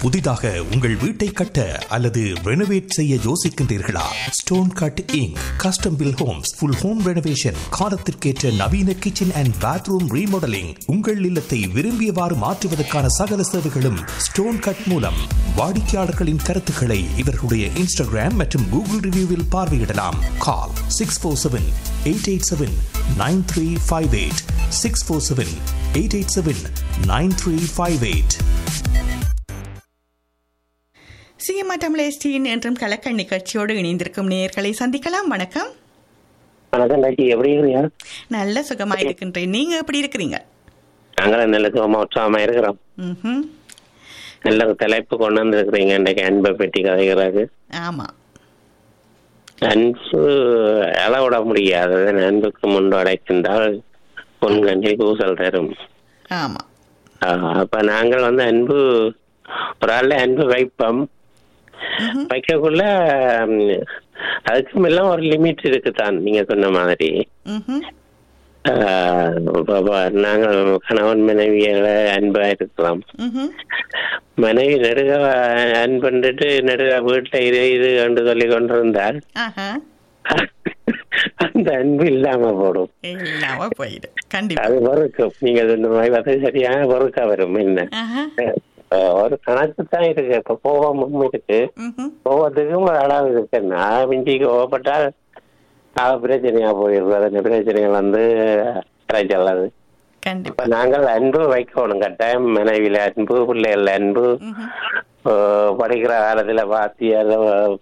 புதிதாக உங்கள் வீட்டை கட்ட அல்லது ரெனோவேட் செய்ய யோசிக்கின்றீர்களா stone cutting custom build homes full home renovation காலத்திற்கேற்ற நவீன கிச்சன் அண்ட் பாத்ரூம் ரீமாடலிங் உங்கள் இல்லத்தை விரும்பியவாறு மாற்றுவதற்கான சகல சேவைகளும் ஸ்டோன் கட் மூலம் வாடிக்கையாளர்களின் கருத்துக்களை இவர்களுடைய இன்ஸ்டாகிராம் மற்றும் கூகுள் ரிவ்யூவில் பார்வையிடலாம் call six four seven eight eight seven nine three five eight six four seven eight eight seven nine three five eight சிஎம்ஆ தமிழேஸ்டியின் என்றும் கலக்கண் நிகழ்ச்சியோடு இணைந்திருக்கும் நேயர்களை சந்திக்கலாம் வணக்கம் வணக்கம் டாக்டர் எப்படி இருக்கிறீங்க நல்ல சுகமா இருக்கின்றேன் நீங்க எப்படி இருக்கிறீங்க நாங்களும் நல்ல சுகமா உற்சாகமா இருக்கிறோம் ம்ஹும். நல்ல ஒரு தலைப்பு கொண்டு வந்திருக்கிறீங்க இன்றைக்கு அன்பை பற்றி கதைகிறது ஆமா அன்பு அளவிட முடியாதது அன்புக்கு முன்பு அடைக்கின்றால் பொன்கண்ணில் கூசல் தரும் ஆமா ஆஹ் அப்ப நாங்கள் வந்து அன்பு ஒரு ஆள்ல அன்பு வைப்போம் ம்ஹும். வைக்கக்குள்ள ம், அதுக்கும் எல்லாம் ஒரு லிமிட் இருக்குதான் நீங்க சொன்ன மாதிரி ம்ஹும். ஆஹ் இப்ப- இப்ப நாங்கள் கணவன் மனைவியால அன்பா இருக்கலாம் ம்ஹும். மனைவி நெடுக அன்புண்டுட்டு நெடுக வீட்டுல இது இது கண்டு சொல்லி கொண்டிருந்தால் ஆஹா அந்த அன்பு இல்லாம போடும் இல்லாம போயிடும் கண்டிப்பா அது வறுக்கும் நீங்க சொன்ன மாதிரி அது சரியான வறுக்க வரும் என்ன ஆஹா அஹ் ஒரு கணக்கு தான் இருக்கு இப்ப கோபமும் இருக்கு ம்ஹும். கோபத்துக்கும் ஒரு அளவு இருக்கு நான் மிஞ்சி கோவப்பட்டால் அது பிரச்சனையா போயிடுது அந்த பிரச்சனைகள் வந்து கிடைச்சல் அது கண்டிப்பா இப்ப நாங்கள் அன்பு வைக்கணும் கட்டாயம் மனைவியில அன்பு பிள்ளைகள் அன்பு ம்ஹும். ஆஹ் படிக்கிற காலத்துல வாத்தியார்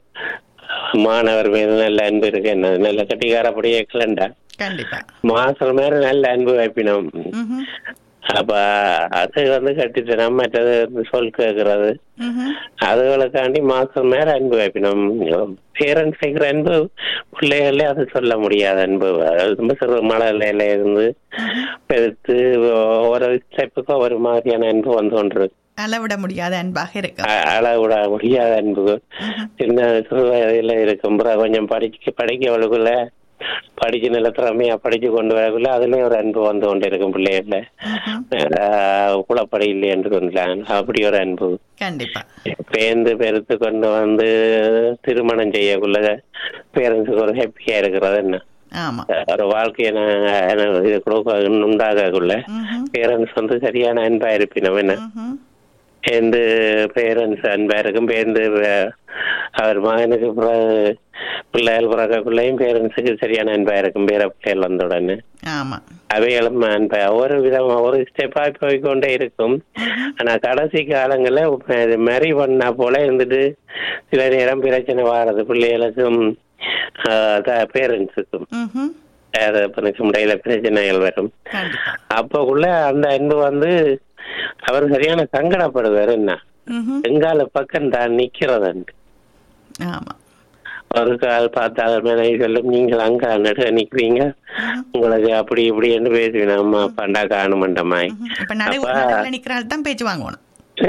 மாணவர் மீது நல்ல அன்பு இருக்கு என்ன நல்ல கட்டிக்காரப்படி எக்ஸலண்டா கண்டிப்பா மாசம் மேல நல்ல அன்பு வைப்பினோம் ம்ஹும். அப்ப அது வந்து கட்டித்தனம் மற்றது சொல் கேட்கறது ம்ஹும். அதுகளுக்காண்டி மாசம் மேல அன்பு வைப்பினோம் பேரண்ட்ஸ் வைக்கிற அன்பு பிள்ளைகளே அது சொல்ல முடியாத அன்பு அது ரொம்ப சிறு மலையில இருந்து பெருத்து ஒவ்வொரு ஸ்டெப்புக்கும் ஒரு மாதிரியான அன்பு வந்து கொண்டிருக்கு அளவிட முடியாத அன்பாக இருக்கு அ- அளவிட முடியாத அன்பு சின்ன சிறு வயதுல இருக்கும் பிறகு கொஞ்சம் படிக்க படிக்கவளுக்குள்ள படிச்சு நல்ல திறமையா படிச்சு கொண்டு வரக்குள்ள அதுலயும் ஒரு அன்பு வந்து கொண்டு இருக்கும் பிள்ளைகள்ல ம்ஹும். ஆஹ் குளப்படி இல்லை என்று கொண்டான் அப்படி ஒரு அன்பு கண்டிப்பா பேந்து பெருத்து கொண்டு வந்து திருமணம் செய்யக்குள்ள பேரண்ட்ஸுக்கு ஒரு ஹாப்பியா இருக்கிறது என்ன ஆமா ஒரு வாழ்க்கையை நான் இது கொடுக்க உண்டாகக்குள்ள ம்ஹும். பேரண்ட்ஸ் வந்து சரியான அன்பா இருப்பினோம் என்ன ம்ஹும். பேருந்து பேரண்ட்ஸ் அன்பா இருக்கும் பேருந்து வே- அவர் மகனுக்கு பிற- பிள்ளைகள் பிறக்கக்குள்ளையும் பேரண்ட்ஸுக்கு சரியான அன்பா இருக்கும் பேர பிள்ளைகள் வந்த உடனே ஆமா அவைகளும் அன்பா ஒரு விதமா ஒரு ஸ்டெப்பா போய்க்கொண்டே இருக்கும் ஆனா கடைசி காலங்கள்ல மேரி பண்ணா போல இருந்துட்டு சில நேரம் பிரச்சனை வாரது பிள்ளைகளுக்கும் பேரண்ட்ஸுக்கும் ம்ஹும். தகப்பனுக்கும் இடையில பிரச்சனைகள் வரும் கண்டிப்பா அப்பக்குள்ள அந்த அன்பு வந்து அவர் சரியான சங்கடப்படுவார் என்ன ம்ஹும். எங்கால பக்கம் தான் நிக்கிறதண்டு ஆமா ஒரு கால் பார்த்தால் மனைவி சொல்லும் நீங்கள் அங்க நடுக நிக்கிறீங்க உங்களுக்கு அப்படி இப்படி என்று பேசுவீங்க அம்மா அப்பாண்டா காணுமண்டமாய் ம்ஹும். இப்ப நடு அப்ப- நடுவுல நிக்கிறாள் தான் பேச்சு வாங்கணும்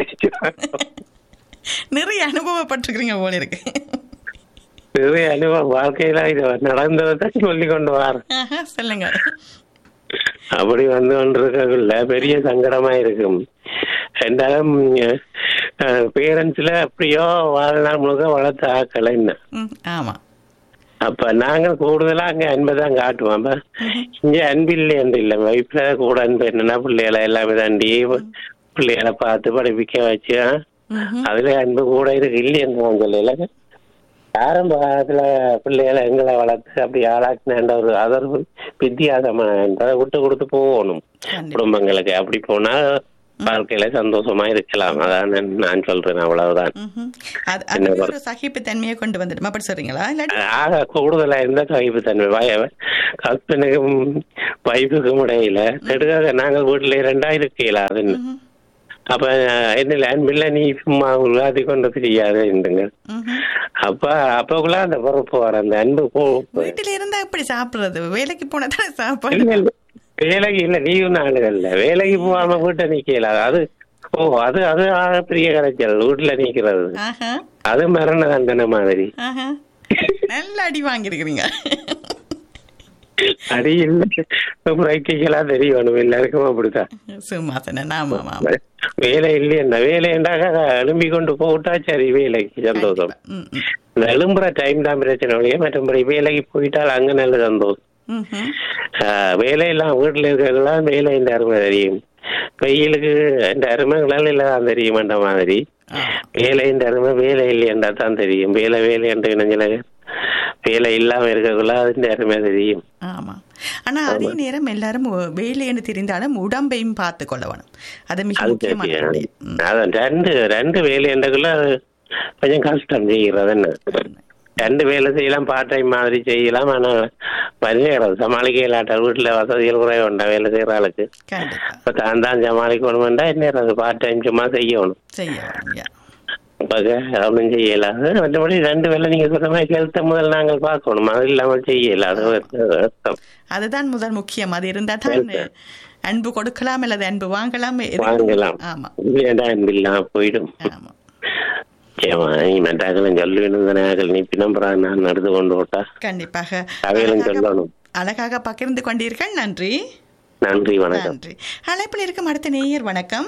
நிறைய அனுபவப்பட்டிருக்கிறீங்க போல இருக்கு நிறைய அனுபவம் வாழ்க்கையில இது நடந்ததை சொல்லி கொண்டு வர ஆஹா, சொல்லுங்க அப்படி வந்து கொண்டிருக்கக்குள்ள பெரிய சங்கடமா இருக்கும் என்றாலும் பேரண்ட்ஸ்ல அப்படியோ வாழ்நாள் முழுக்க வளர்த்த ஆக்களை என்ன ம், ஆமா அப்ப நாங்கள் கூடுதலா அங்க அன்பை தான் காட்டுவோம் அப்ப இங்க அன்பு இல்லை என்று இல்லை வைஃப்ல கூட அன்பு என்னன்னா பிள்ளைகளை எல்லாமே தாண்டி பிள்ளைகளை பார்த்து படிப்பிக்க வச்சு ஆ, ம்ஹும். அதுல அன்பு கூட இருக்கு இல்லைன்னு நான் சொல்லல ஆரம்ப காலத்துல பிள்ளைகளை எங்களை வளர்த்து அப்படி ஆளாக்குன ஒரு அதர் வித்தியாசமான அன்பு. அதை விட்டு கொடுத்து போகணும் கண்டிப்பா. குடும்பங்களுக்கு அப்படி போனா வாழ்க்கையில சந்தோஷமா இருக்கலாம் அதான் நான் நான் சொல்றேன் அவ்வளவுதான் ம்ஹும். அது அது ஒரு சகிப்பு தன்மையை கொண்டு வந்துடும் அப்படி சொல்றீங்களா இல்லாட்டி ஆக கூடுதலா இருந்த கவிப்பு தன்மை வய ஹஸ்பண்டுக்கும் வைஃபுக்கும் இடையில நெடுகாக நாங்கள் வீட்டுல ரெண்டா இருக்கையில அது என்ன. ம்ஹும். அப்ப என்ன அன்பில்ல நீ சும்மா உள்ளாதி கொண்டு தெரியாது ம்ஹும். அப்ப அப்பக்குள்ள அந்த பொறுப்பு வர அந்த அன்பு போ வீட்டில இருந்தா எப்படி சாப்பிடுறது வேலைக்கு போனா தானே இல்ல, சாப்பாடு இல்ல. வேலைக்கு இல்ல லீவு நாளுகள்ல வேலைக்கு போகாம வீட்டை நிக்கல அது ஓ அது அது ஆக பெரிய கரைச்சல் வீட்டுல நிக்கிறது ஆஹா அது மரண தண்டனை மாதிரி ஆஹா நல்ல அடி வாங்கியிருக்கிறீங்க அடி இல்லை ரைட்டிங்கெல்லாம் தெரியணும் எல்லாருக்கும் அப்படித்தான் சும்மாசனன் ஆமா ஆமா வேலை இல்லையா வேலைண்டாக எழும்பி கொண்டு போட்டா சரி வேலைக்கு சந்தோஷம் ம், ம். இந்த எழும்புற டைம் தான் பிரச்சனை ஒழிய மற்றபடி வேலைக்கு போயிட்டால் அங்க நல்ல சந்தோஷம் ம்ஹும். ஆஹ் வேலையெல்லாம் வீட்டுல இருக்கிறதெல்லாம் வேலை இந்த அருமை தெரியும் வெயிலுக்கு இந்த அருமைகளால் எல்லாம் தெரியும் அந்த மாதிரி ஆ. வேலை இந்த அருமை வேலை இல்லையண்டா தான் தெரியும் வேலை வேலை என்று இணைஞ்சல வேலை இல்லாம இருக்கக்குள்ள அது அருமை தெரியும் ஆமா ஆனா அதே நேரம் எல்லாரும் ஒ- வேலைன்னு தெரிந்தாலும் உடம்பையும் பார்த்து கொள்ள வேணும் அது மிக அது முக்கியமான தெரியும் விடயம். ம். அதான் ரெண்டு ரெண்டு வேலை என்றக்குள்ள கொஞ்சம் கஷ்டம் செய்கிறது என்ன ரெண்டு வேலை செய்யலாம் பார்ட் டைம் மாதிரி செய்யலாம் ஆனா பரிசுகிறது சமாளிக்க இல்லாட்ட வீட்டுல வசதிகள் குறைவு உண்டா வேலை செய்யற ஆளுக்கு கண்டிப்பா இப்ப தான் தான் சமாளிக்கணும்டா என்ன அது பார்ட் டைம் சும்மா செய்யணும் செய்ய வேணும் யா. ஒன்றும் செய்யலாது மற்றபடி ரெண்டு வேலை நீங்க சொன்ன மாதிரி ஹெல்த்தை முதல் நாங்கள் பார்க்கணும் அது இல்லாமல் செய்யல அது வருத்தம். அதுதான் முதல் முக்கியம் அது இருந்தா தான் அன்பு கொடுக்கலாம் அல்லது அன்பு வாங்கலாம் எது- வாங்கலாம் ஆமா இல்லையாண்டா அன்பில்லாம் போயிடும் ஆமா ஏமா நீ மெட்டாக்களும் சொல்லணும் தானே நீ பின்னம்புறான் நான் நடந்து கொண்டு விட்டா கண்டிப்பாக அவையிலும் அழகாக- சொல்லணும் அழகாக பகிர்ந்து கொண்டீர்கள் நன்றி நன்றி வணக்கம் நன்றி அழைப்பில் இருக்கும் அடுத்த நேயர் வணக்கம்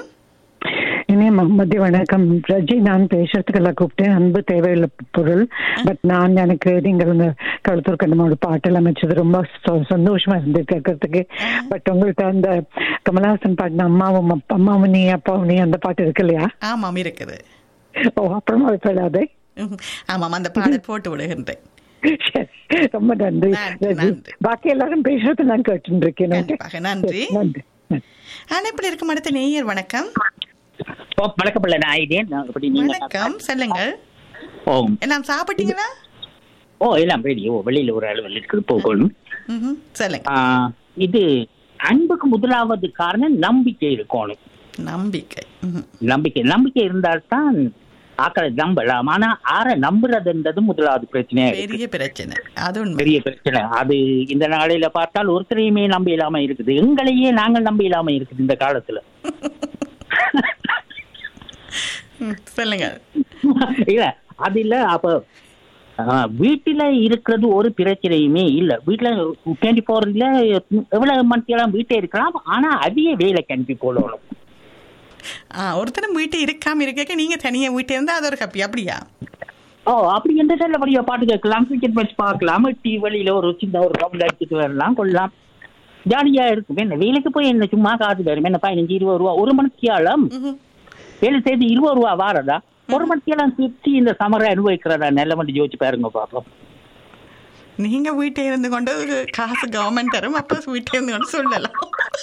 இனி மதிய வணக்கம் ரஜி நான் பேசுறதுக்கெல்லாம் கூப்பிட்டேன் அன்பு தேவையுள்ள பொருள் பட் நான் எனக்கு நீங்கள் இந்த கழுத்தூர் கண்ணமோட பாட்டெல்லாம் அமைச்சது ரொம்ப ச- சந்தோஷமா இருந்தது கேட்கறதுக்கு பட் உங்கள்ட்ட அந்த கமலஹாசன் பாடின அம்மாவும் அப்பா- அம்மாவும் நீ அப்பாவும் நீ அந்த பாட்டு இருக்கு இல்லையா ஆமாம் இருக்குது ஓ அப்புறமா விடாதே ம்ஹும். ஆமாம் அந்த பாடல் போட்டு விடுகின்றேன் ரொம்ப நன்றி நன்றி, ரஜி நன்றி. பாக்கி எல்லாரும் பேசுறது நான் கேட்டு இருக்கேன் கண்டிப்பாக நன்றி நன்றி நன்றி. அழைப்பில் இருக்கும் அடுத்த நேயர் வணக்கம் ஓ வணக்கம் பிள்ளை நான் இதேன் நான் எப்படி நீங்க வணக்கம் சொல்லுங்கள் ஓ எல்லாம் சாப்பிட்டீங்களா ஓ எல்லாம் ரெடி ஓ வெளியில ஒரு அளவில் இருக்குது போகணும் ம்ஹும். சொல்லுங்க ஆ, இது அன்புக்கு முதலாவது காரணம் நம்பிக்கை இருக்கணும் நம்பிக்கை ம்ஹும். நம்பிக்கை நம்பிக்கை இருந்தால்தான் ஆக்களை நம்பலாம் ஆனா ஆற நம்புறதுன்றது முதலாவது பிரச்சனையா இருக்கு பெரிய பிரச்சனை அது உண்மை பெரிய பிரச்சனை அது இந்த நாளையில பார்த்தால் ஒருத்தரையுமே நம்ப இல்லாம இருக்குது எங்களையே நாங்கள் நம்ப இல்லாம இருக்குது இந்த காலத்துல ம், சொல்லுங்க இல்ல அது இல்ல அப்ப ஆ, வீட்டுல இருக்கிறது ஒரு பிரச்சனையுமே இல்ல வீட்டுல டுவெண்ட்டி ஃபோர்ல எவ்வளவு மணிக்கெல்லாம் வீட்டே இருக்கலாம் ஆனா அதிக வேலை கணிப்பி போடணும் ஆ ஒருத்தரும் வீட்டை இருக்காம இருக்க நீங்க தனியா வீட்டை இருந்தா அது ஒரு ஹாப்பி அப்படியா ஓ அப்படி எந்த நல்லபடியா பாட்டு கேட்கலாம் கிரிக்கெட் மேட்ச் பார்க்கலாம் டீ வெளியில ஒரு சின்ன ஒரு ரவுண்ட் அடிச்சுட்டு வரலாம் கொள்ளலாம் ஜாலியா இருக்கும் என்ன வேலைக்கு போய் என்ன சும்மா காசு வரும் என்ன பதினஞ்சு இருபது ரூபா ஒரு மணிக்காலம் ம்ஹும். வேலை செய்து இருபது ரூபா வாரதா ஒரு மணிக்கெல்லாம் சுற்றி இந்த சமரை அனுபவிக்கிறதா நல்ல மட்டும் யோசிச்சு பாருங்க பாப்போம் நீங்க வீட்டை இருந்து கொண்டு ஒரு காசு கவர்மெண்ட் தரும் அப்ப வீட்டை இருந்து கொண்டு சொல்லலாம்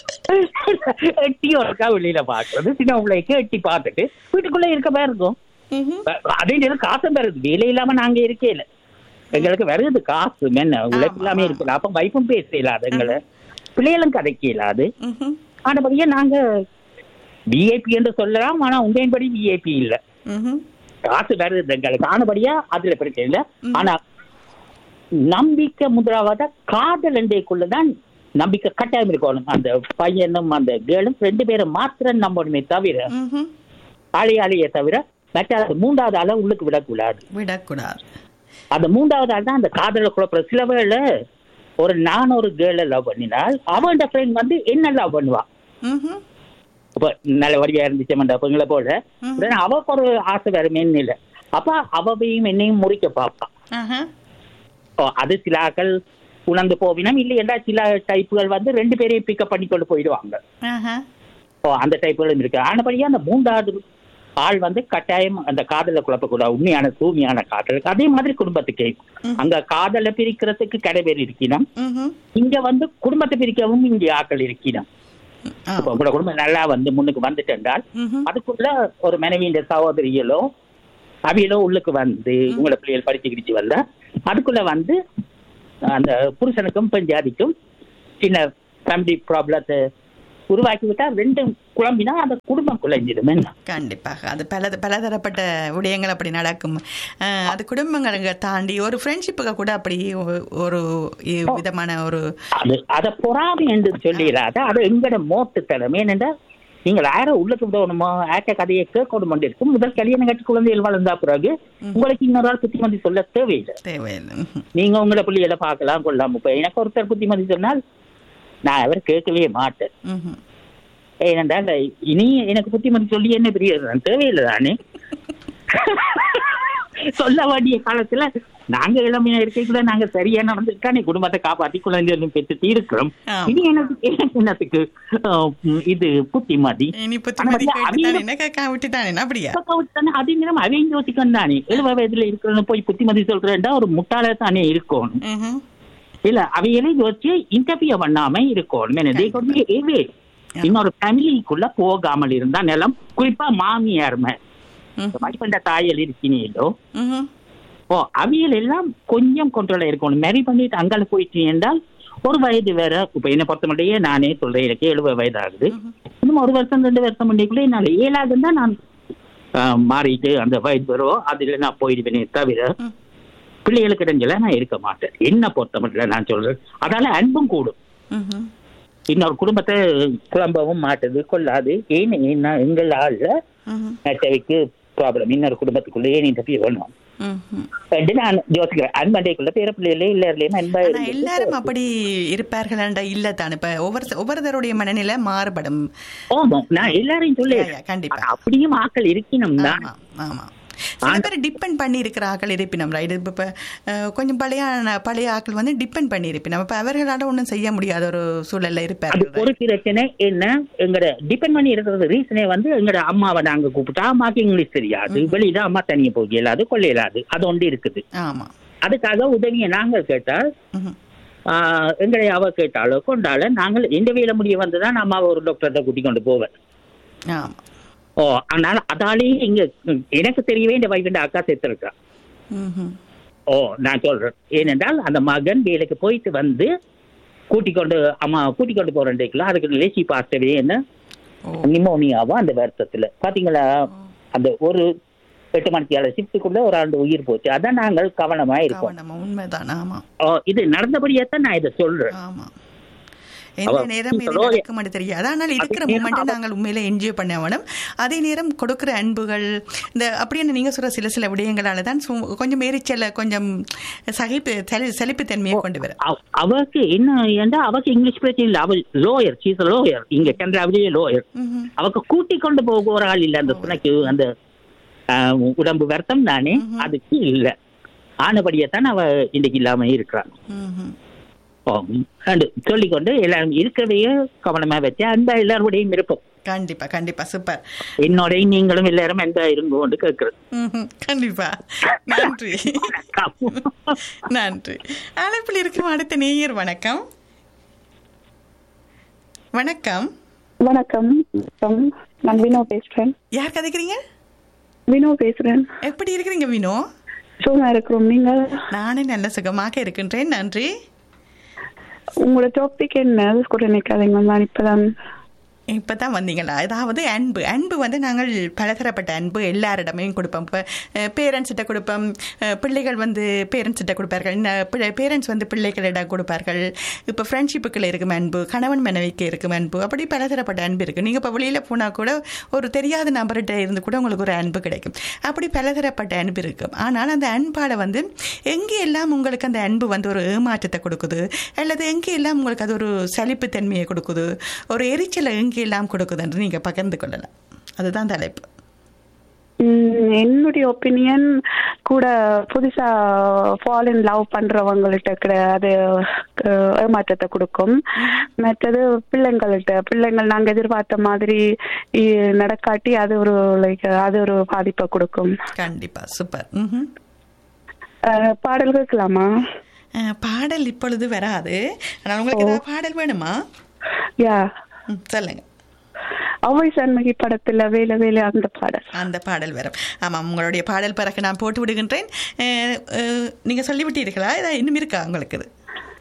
எட்டி ஒருக்கா வெளியில பாக்குறது சின்ன பிள்ளைக்கு எட்டி பார்த்துட்டு வீட்டுக்குள்ள இருக்க மாதிரி இருக்கும் ம்ஹும். அ- அதே நேரம் காசும் வருது வேலை இல்லாம நாங்க இருக்கேல எங்களுக்கு வருது காசு என்ன உழைப்பு இல்லாம இருக்கலாம் அப்ப வைப்பும் பேச இல்லாத எங்களை பிள்ளைகளும் கதைக்க இல்லாது ம்ஹும். ஆனபடியே நாங்க விஐபி என்று சொல்லலாம் ஆனா உண்மையின்படி விஐபி இல்ல ம்ஹும். காசு வருது எங்களுக்கு ஆனபடியா அதுல பிரச்சனை இல்ல ஆனா நம்பிக்கை முதலாவதா காதல் என்றைக்குள்ளதான் நம்பிக்கை கட்டாயம் இருக்கணும் அந்த பையனும் அந்த கேர்ளும் ரெண்டு பேரும் மாத்திரம் நம்பணுமே தவிர ம்ஹும். ஆளி ஆளியை தவிர மற்ற மூன்றாவது ஆளை உள்ளுக்கு விடக்கூடாது விடக்கூடாது அந்த மூன்றாவது ஆள் தான் அந்த காதல குழப்பம் சில வேளை ஒரு நான் ஒரு கேர்ளை லவ் பண்ணினால் அவன் ஃப்ரெண்ட் வந்து என்ன லவ் பண்ணுவா ம்ஹும். இப்ப நல்ல வடிவா இருந்துச்சு பொங்கலை போல ம். உடனே அவக்கு ஒரு ஆசை வருமேன்னு இல்லை அப்ப அவவையும் என்னையும் முறிக்க பார்ப்பான் ஆஹா. ஓ, அது சில ஆக்கள் உணர்ந்து போவினம் இல்லையென்றா சில டைப்புகள் வந்து ரெண்டு பேரையும் பிக்கப் பண்ணி கொண்டு போயிடுவாங்க ஆஹா. ஓ அந்த டைப்புகளும் இருக்கு ஆனபடியா அந்த மூன்றாவது ஆள் வந்து கட்டாயம் அந்த காதல குழப்பக்கூடாது உண்மையான தூய்மையான காதல் அதே மாதிரி குடும்பத்துக்கு ம். அங்க காதலை பிரிக்கிறதுக்கு கடை பேர் இருக்கணும் ம்ஹும். இங்க வந்து குடும்பத்தை பிரிக்கவும் இங்க ஆக்கள் இருக்கணும் ஆ. இப்ப உங்களோட குடும்பம் நல்லா வந்து முன்னுக்கு வந்துட்டு என்றால் ம்ஹும். அதுக்குள்ள ஒரு மனைவியின் சகோதரிகளோ அவியலோ உள்ளுக்கு வந்து உங்களை பிள்ளைகள் படிச்சு கிடிச்சு வந்தா அதுக்குள்ள வந்து அந்த புருஷனுக்கும் பெஞ்சாதிக்கும் சின்ன ஃபேமிலி ப்ராப்ளத்தை உருவாக்கி விட்டா ரெண்டும் குழம்பினா அந்த குடும்பம் குழஞ்சிடும் என்ன கண்டிப்பாக அது பல பலதரப்பட்ட விடயங்கள் அப்படி நடக்கும் அஹ், அது குடும்பங்களை தாண்டி ஒரு ஃப்ரெண்ட்ஷிப்புக்கு கூட அப்படி ஒ- ஒரு இ- விதமான ஒரு அது அதை பொறாமை என்று சொல்லிடாத அது எங்கட மோட்டுத்தனம் ஏனென்றா நீங்கள் யாரை உள்ளுக்கு விடணுமோ ஆக்க கதையை கேட்கணும் இருக்கும் முதல் கல்யாணம் கட்டி குழந்தைகள் வளர்ந்தா பிறகு உங்களுக்கு இன்னொரு ஆள் புத்திமதி சொல்ல தேவையில்லை தேவையில்லை ம்ஹும். நீங்க உங்களோட பிள்ளைகளை பார்க்கலாம் கொள்ளாம இப்ப எனக்கு ஒருத்தர் புத்திமதி சொன்னால் நான் அவர் கேட்கவே மாட்டேன் ம்ஹும். ஏனென்றால் இனி எனக்கு புத்திமதி சொல்லி என்ன பெரிய தேவையில்லை தானே சொல்ல வேண்டிய காலத்துல நாங்க இளமையா இருக்கைக்குள்ள நாங்க சரியா நடந்துருக்கானே குடும்பத்தை காப்பாத்தி குழந்தைகளும் பெற்று இருக்கிறோம் ஆமா. இனி எனக்கு எனக்கு என்னத்துக்கு ஆஹ், உம், இது புத்திமதி இனி புத்திமதி ஆனா வந்து கேட்டுத்தானே அவங்க- என்ன கேட்காம விட்டுட்டானே அப்படியா தானே அதே நேரம் அவையும் யோசிக்கணும் தானே எழுபது வயதுல இருக்கிறவங்க போய் புத்திமதி சொல்றேன்டா ஒரு முட்டாள தானே இருக்கணும் ம்ஹும். இல்ல அவைகளை யோசிச்சு இன்டர்வியூ பண்ணாம இருக்கணும் என்ன, they could be away. Yeah. இன்னொரு ஃபேமிலிக்குள்ள போகாமல் இருந்தா நிலம் குறிப்பா மாமியார் ம். மதிப்பெண்ட தாயல் இருக்கீங்களோ ம்ஹும். ஓ அவியல் எல்லாம் கொஞ்சம் கண்ட்ரோலா இருக்கணும் மேரி பண்ணிட்டு அங்கால போயிட்டு என்றால் ஒரு வயது வேற இப்ப என்ன பொறுத்த மட்டும் நானே சொல்றேன் எனக்கு எழுபது வயது ஆகுது இன்னும் ஒரு வருஷம் ரெண்டு வருஷம் பண்ணிக்குள்ள என்னால ஏழாவது தான் நான் ஆஹ், மாறிட்டு அந்த வயது வரும் அதுல நான் போயிடுவேனே தவிர ம். பிள்ளைகளுக்கு இடைஞ்சல நான் இருக்க மாட்டேன் என்ன பொறுத்த மட்டும் நான் சொல்றேன் அதால அன்பும் கூடும் ம்ஹும். இன்னொரு குடும்பத்தை குழம்பவும் மாட்டுது கொள்ளாது ஏன் என்ன எங்கள் ஆள்ல ம்ஹும். மற்றவைக்கு ப்ராப்ளம் இன்னொரு குடும்பத்துக்குள்ளேயே நீ தப்பி வேணும் ம்ஹும். ரெண்டு நான் யோசிக்கிறேன் அன்பண்டைக்குள்ள பேர பிள்ளைகளே எல்லாருலயும் அன்பா ஆனா இருந்து எல்லாரும் அப்படி இருப்பார்கள்டா இல்ல தானே இப்ப ஒவ்வொரு ஒவ்வொருத்தருடைய மனநிலை மாறுபடும் ஆமா நான் எல்லாரையும் சொல்லி யா, யா, கண்டிப்பா. அப்படியும் ஆக்கள் இருக்கணும் தான் ஆமா ஆமா சில பேர் டிபெண்ட் பண்ணி இருக்கிற ஆக்கள் இருப்பினம் ரைட் இப்போ இப்போ அஹ், கொஞ்சம் பழைய பழைய ஆக்கள் வந்து டிபெண்ட் பண்ணி இருப்பினம் அப்ப அவர்களால ஒண்ணும் செய்ய முடியாத ஒரு சூழல்ல அது இருப்பார்கள் ஒரு பிரச்சனை என்ன எங்கட டிபெண்ட் பண்ணி இருக்கிறது ரீசனே வந்து எங்கட அம்மாவை நாங்க கூப்பிட்டா அம்மாக்கு இங்கிலீஷ் தெரியாது வெளியில அம்மா தனியா போக இயலாது கொள்ள இயலாது அது ஒன்று இருக்குது ஆமா அதுக்காக உதவியை நாங்கள் கேட்டால் ம்ஹும். ஆஹ், எங்களை அவ கேட்டாலோ கொண்டால நாங்கள் எந்த வேலை முடிய வந்துதான் அம்மாவை ஒரு டாக்டர்கிட்ட கூட்டி கொண்டு போவேன் ஆமா ஓ ஆனால் அதாலேயே இங்க ம், எனக்கு தெரியவே இந்த வைகுண்ட அக்கா செத்துருக்கா ம்ஹும். ஓ நான் சொல்றேன் ஏனென்றால் அந்த மகன் வேலைக்கு போயிட்டு வந்து கூட்டிக் கொண்டு அம்மா கூட்டிக் கொண்டு போறேன் அதுக்கு லேசி பார்த்தவே என்ன ஓ நிமோனியாவும் அந்த வருத்தத்துல பாத்தீங்களா அந்த ஒரு எட்டு மணிக்கு ஷிஃப்ட்டுக்குள்ள ஒரு ஆண்டு உயிர் போச்சு அதான் நாங்கள் கவனமா இருக்கோம் கவனமா உண்மைதான் ஆமா ஓ, இது நடந்தபடியே தான் நான் இதை சொல்றேன் ஆமா எந்த அவ- நேரம் இது சொல்லுவா- நடக்கும்னு தெரியாது ஆனால் இருக்கிற அது நேரம் மூமெண்ட்டை அவ- நாங்கள் உண்மையில என்ஜாய் பண்ண வேணும் அதே நேரம் கொடுக்கிற அன்புகள் இந்த அப்படின்னு நீங்க சொல்ற சில சில விடயங்களால தான் சு- கொஞ்சம் எரிச்சல கொஞ்சம் சகிப்பு செலி- செழிப்புத்தன்மையை கொண்டு வர அவ- அவக்கு என்ன ஏண்டா அவக்கு இங்கிலீஷ் பிரச்சனை இல்ல அவள் லோயர் சீஸ் லோயர் இங்க கன்றாவிலேயே லோயர் ம்ஹும். அவக்கு கூட்டி கொண்டு போக ஒரு ஆள் இல்ல அந்த துணைக்கு அந்த ஆஹ், உடம்பு வருத்தம் தானே அதுக்கு இல்ல ஆனபடியத்தான் அவ இன்னைக்கு இல்லாம இருக்கிறான் ம்ஹும். சொல்லிக்கொண்டு எல்லாரும் இருக்கவையே கவனமா வச்சு அன்பா எல்லாருடையும் இருப்போம் கண்டிப்பா கண்டிப்பா சூப்பர் என்னோடையும் நீங்களும் எல்லாரும் அன்பா இருங்கோன்னு கேட்கிறேன் ம்ஹும். கண்டிப்பா நன்றி நன்றி அழைப்பில் இருக்கும் அடுத்த நேயர் வணக்கம் வணக்கம் வணக்கம் வணக்கம். நான் வினோ பேசுறேன் யார் கதைக்கிறீங்க வினோ பேசுறேன் எப்படி இருக்கிறீங்க வினோ சும்மா இருக்கிறோம் நீங்க நானே நல்ல சுகமாக இருக்கின்றேன் நன்றி உங்களோட டாபிக் என்ன அது கூட நினைக்காதீங்க நான் இப்பதான் இப்பதான் வந்தீங்களா அதாவது அன்பு அன்பு வந்து நாங்கள் பலதரப்பட்ட அன்பு எல்லாரிடமே கொடுப்போம் இப்போ பேரண்ட்ஸ்கிட்ட கொடுப்போம் அஹ், பிள்ளைகள் வந்து பேரண்ட்ஸ்கிட்ட கொடுப்பார்கள் பேரண்ட்ஸ் வந்து பிள்ளைகளிடம் கொடுப்பார்கள் இப்போ ஃப்ரெண்ட்ஷிப்புக்குள்ள இருக்கும் அன்பு கணவன் மனைவிக்கு இருக்கும் அன்பு அப்படி பலதரப்பட்ட அன்பு இருக்குது நீங்கள் இப்போ வெளியில் போனால் கூட ஒரு தெரியாத நபர்கிட்ட இருந்து கூட உங்களுக்கு ஒரு அன்பு கிடைக்கும் அப்படி பலதரப்பட்ட அன்பு இருக்கும் ஆனால் அந்த அன்பால் வந்து எங்கே எல்லாம் உங்களுக்கு அந்த அன்பு வந்து ஒரு ஏமாற்றத்தை கொடுக்குது அல்லது எங்கே எல்லாம் உங்களுக்கு அது ஒரு சலிப்புத்தன்மையை கொடுக்குது ஒரு எரிச்சலை எங்கே எல்லாம் கொடுக்குதுன்னு நீங்கள் பகிர்ந்து கொள்ளலாம் அதுதான் தலைப்பு உம், என்னுடைய ஒப்பீனியன் கூட புதுசா ஃபால் இன் லவ் பண்றவங்கள்ட்ட கிட- அது அஹ், ஏமாற்றத்தை கொடுக்கும் மற்றது பிள்ளைங்கள்ட்ட பிள்ளைங்கள் நாங்க எதிர்பார்த்த மாதிரி இ- நடக்காட்டி அது ஒரு லைக் அது ஒரு பாதிப்பை கொடுக்கும் கண்டிப்பா சூப்பர் ம்ஹும். அஹ், பாடல் கேட்கலாமா அஹ், பாடல் இப்பொழுது வராது ஆனால் உங்களுக்கு ஏதாவது பாடல் வேணுமா யா ம், சொல்லுங்க அவை சண்முகி படத்துல வேலை வேலை அந்த பாடல் அந்த பாடல் வரும் ஆமாம் உங்களுடைய பாடல் பிறகு நான் போட்டு விடுகின்றேன் அஹ், அஹ், நீங்க சொல்லிவிட்டீர்களா இதை இன்னும் இருக்கா உங்களுக்கு இது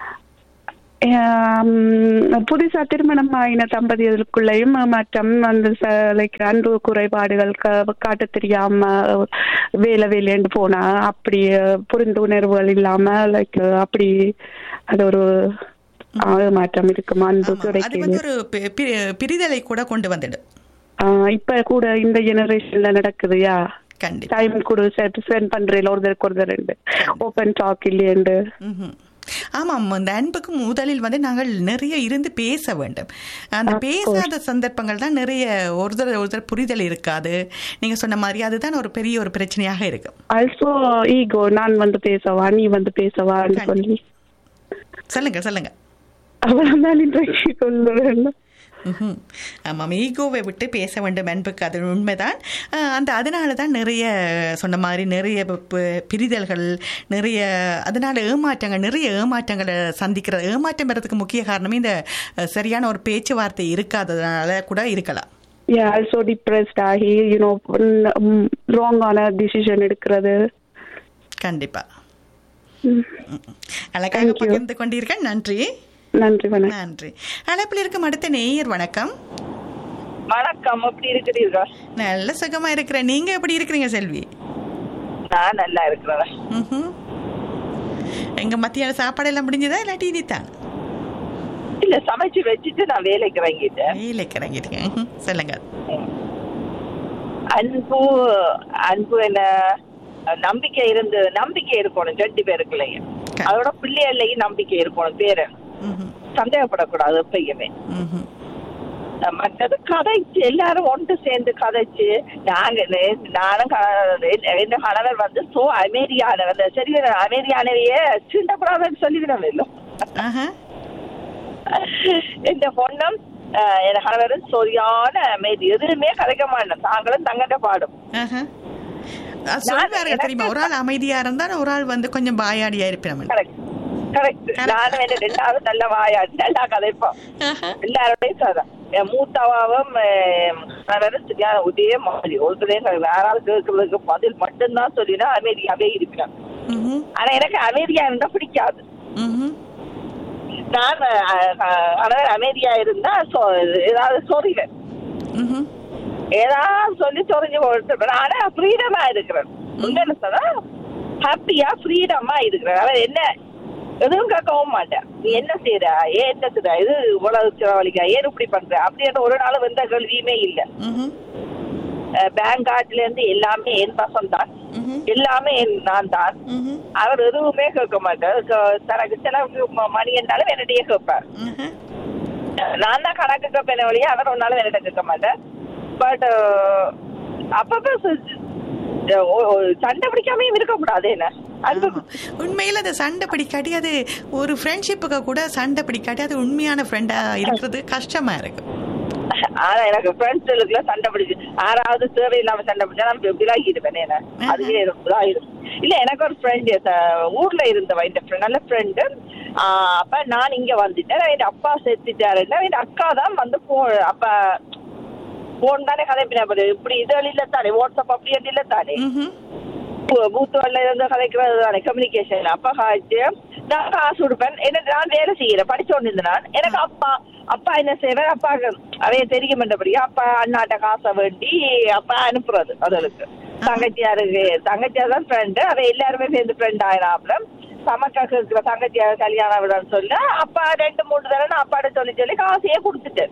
ஆம், புதுசா திருமணம் ஆயின தம்பதிகளுக்குள்ளேயும் மற்றும் அந்த லைக் அன்பு குறைபாடுகள் க- காட்ட தெரியாம வேலை வேலைன்னு போனா அப்படி புரிந்துணர்வுகள் இல்லாம லைக் அப்படி அது ஒரு மாற்றம் இருக்கும் அன்பு ஆமாம். அது கிடைக்குது வந்து ஒரு பி- பி- பிரிதலை கூட கொண்டு வந்துடும் ஆஹ் இப்ப கூட இந்த ஜெனரேஷன்ல நடக்குதுயா கண்டிப்பா டைம் கூட ஸ்பெண்ட் பண்றேன் ஒருத்தருக்கு ஒருத்தர் ரெண்டு ஓப்பன் டாக் இல்லையண்டு ம்ஹும். ஆமாம் அந்த அன்புக்கு முதலில் வந்து நாங்கள் நிறைய இருந்து பேச வேண்டும் அந்த பேசாத சந்தர்ப்பங்கள் தான் நிறைய ஒருத்தர் ஒருத்தர் புரிதல் இருக்காது நீங்க சொன்ன மாதிரி அதுதான் ஒரு பெரிய ஒரு பிரச்சனையாக இருக்கும் ஆல்சோ ஈகோ நான் வந்து பேசவா நீ வந்து பேசவான்னு சொல்லி சொல்லுங்க சொல்லுங்க அவ்வளவுதான் இன்றைக்கு சொல்லுவேன் ம்ஹும். ஆமாம் ஈகோவை விட்டு பேச வேண்டும் அன்புக்கு அது உண்மைதான் அஹ், அந்த அதனால தான் நிறைய சொன்ன மாதிரி நிறைய ப- ப- பிரிதல்கள் நிறைய அதனால ஏமாற்றங்கள் நிறைய ஏமாற்றங்களை சந்திக்கிற ஏமாற்றம் வர்றதுக்கு முக்கிய காரணமே இந்த அஹ், சரியான ஒரு பேச்சுவார்த்தை இருக்காததுனால கூட இருக்கலாம் yeah also depressed ஆகி you know wrong ஆன டிசிஷன் எடுக்கிறது கண்டிப்பா ம். அழகாக Thank you. பகிர்ந்து கொண்டீர்கள் நன்றி நன்றி வணக்கம் நன்றி அழைப்பில் இருக்கும் அடுத்த நேயர் வணக்கம் வணக்கம் எப்படி இருக்கிறீர்கள் நல்ல சுகமா இருக்கிறேன் நீங்க எப்படி இருக்கிறீங்க செல்வி நான் நல்லா இருக்கிறேன் ம்ஹும். எங்க மத்தியான சாப்பாடு எல்லாம் முடிஞ்சதா இல்லாட்டி இனித்தான் இல்ல சமைச்சு வச்சுட்டு நான் வேலைக்கு இறங்கிட்டேன் வேலைக்கு இறங்கிட்டீங்க ம்ஹும். சொல்லுங்க அன்பு அன்பு என்ன நம்பிக்கை இருந்து நம்பிக்கை இருக்கணும் ரெண்டு பேருக்குள்ளயும் அதோட பிள்ளைகள்லயும் நம்பிக்கை இருக்கணும் பேரு ம்ஹும். சந்தேகப்படக்கூடாது எப்பயுமே ம்ஹும். மற்றது கதைச்சு எல்லாரும் ஒன்று சேர்ந்து கதைச்சு நாங்க நே- நானும் க- என்- என் கணவர் வந்து சோ அமைதியானவர் சரி அமைதியானவையே சீண்டக்கூடாதுன்னு சொல்லிவிடவே இல்லை ஆஹா. எந்த பொண்ணும் அஹ், என் கணவரும் சரியான அமைதி எதுவுமே கதைக்க மாட்டோம் தாங்களும் தங்கட்ட பாடும் ஆஹா. அது சொல்வாரு தெரியுமா ஒரு ஆள் அமைதியா இருந்தா ஒரு ஆள் வந்து கொஞ்சம் பாயாடியா இருப்பேன் கரெக்ட் கரெக்ட் நானும் என்ன ரெண்டாவது நல்ல வாயாடி நல்லா கதைப்போம் எல்லாரோடையும் சாதான் என் மூத்தாவும் கணவரும் சரியான ஒரே மாதிரி ஒருத்தரையும் யாராவது கேட்கறதுக்கு பதில் மட்டும்தான் சொல்லினா அமைதியாவே இருப்பேன் ஆனா எனக்கு அமைதியா இருந்தா பிடிக்காது நான் அஹ், அஹ், கணவர் அமைதியா இருந்தா சொ- ஏதாவது சொல்லுவேன் ஏதாவது சொல்லி சொரிஞ்சு கொடுத்துருப்பேன் ஆனா ஃப்ரீடமா இருக்கிறேன் உண்மையில சொன்னா ஹாப்பியா ஃப்ரீடமா இருக்கிறேன் அவன் என்ன எதுவும் கேட்கவும் மாட்டேன் நீ என்ன செய்யற ஏன் என்ன செய்யற இது இவ்வளவு செலவழிக்க ஏன் இப்படி பண்ற அப்படின்ற ஒரு நாள் வந்த கேள்வியுமே இல்ல பேங்க் கார்டுல இருந்து எல்லாமே என் பசம் தான் எல்லாமே என் நான் தான் அவர் எதுவுமே கேட்க மாட்டார் க- தனக்கு செலவுக்கு ம- மணி என்றாலும் என்னிடையே கேட்பார் நான் தான் கணக்கு கேட்பேன் வழியே அவர் ஒன்னாலும் என்னிட்ட கேட்க மாட்டேன் பட் அப்பப்ப சு- ஒ- ஒ- சண்டை பிடிக்காமையும் இருக்கக்கூடாது என்ன அது உண்மையில அது சண்டை பிடிக்காட்டி அது ஒரு ஃப்ரெண்ட்ஷிப்புக்கு கூட சண்டை பிடிக்காட்டி அது உண்மையான ஃப்ரெண்டா இருக்கிறது கஷ்டமா இருக்கு ஆனா எனக்கு ஃப்ரெண்ட்ஸுக்குள்ள சண்டை பிடிச்சு யாராவது தேவையில்லாம சண்டை பிடிச்சா நான் விலாகிடுவேன் என்ன அதுவே எனக்கு இதாயிடும் இல்ல எனக்கு ஒரு ஃப்ரெண்ட் ஊர்ல இருந்தவ இந்த friend, நல்ல ஃப்ரெண்டு அப்ப நான் இங்க வந்துட்டேன் என் அப்பா செத்துட்டாருன்னா என் அக்கா தான் வந்து போ அப்ப போன் தானே கதைப்பினா இப்படி இது இல்ல தானே வாட்ஸ்அப் அப்படி இல்ல தானே பூத்துவல்ல இருந்து கதைக்கிறது தானே கம்யூனிகேஷன் அப்பா காய்ச்சி நான் காசு கொடுப்பேன் என்ன நான் வேலை செய்யறேன் படிச்சு கொண்டு நான் எனக்கு அப்பா அப்பா என்ன செய்வேன் அப்பா அவைய தெரியுமென்றபடியா அப்பா அண்ணாட்ட காசை வேண்டி அப்பா அனுப்புறது அதுகளுக்கு தங்கச்சியாருக்கு தங்கச்சியார் தான் ஃப்ரெண்டு அவ எல்லாருமே சேர்ந்து ஃப்ரெண்ட் ஆயினாப்ல சமக்காக்கு இருக்கிற தங்கச்சியார் கல்யாணம் விடன்னு சொல்ல அப்பா ரெண்டு மூணு தடவை நான் அப்பாட்ட சொல்லி சொல்லி காசையே கொடுத்துட்டேன்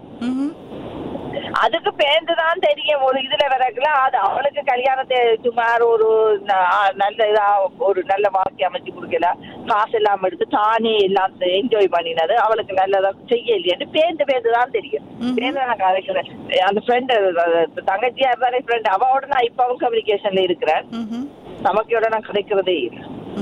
அதுக்கு பேர்ந்துதான் தெரியும் ஒரு இதுல வரக்குல அது அவளுக்கு கல்யாணத்தை சுமார் ஒரு ந- நல்ல இதா ஒரு நல்ல வாழ்க்கை அமைச்சு கொடுக்கல காசு எல்லாம் எடுத்து தானே எல்லாம் என்ஜாய் பண்ணினது அவளுக்கு நல்லதா செய்யலையேன்னு பேர்ந்து பேர்ந்து தான் தெரியும் பேர்ந்து நான் கதைக்கிறேன் அந்த ஃப்ரெண்டு தங்கச்சியா இருந்தாலே ஃப்ரெண்ட் அவளோட நான் இப்பவும் கம்யூனிகேஷன்ல இருக்கிறேன் நமக்கையோட நான் கிடைக்கிறதே இல்லை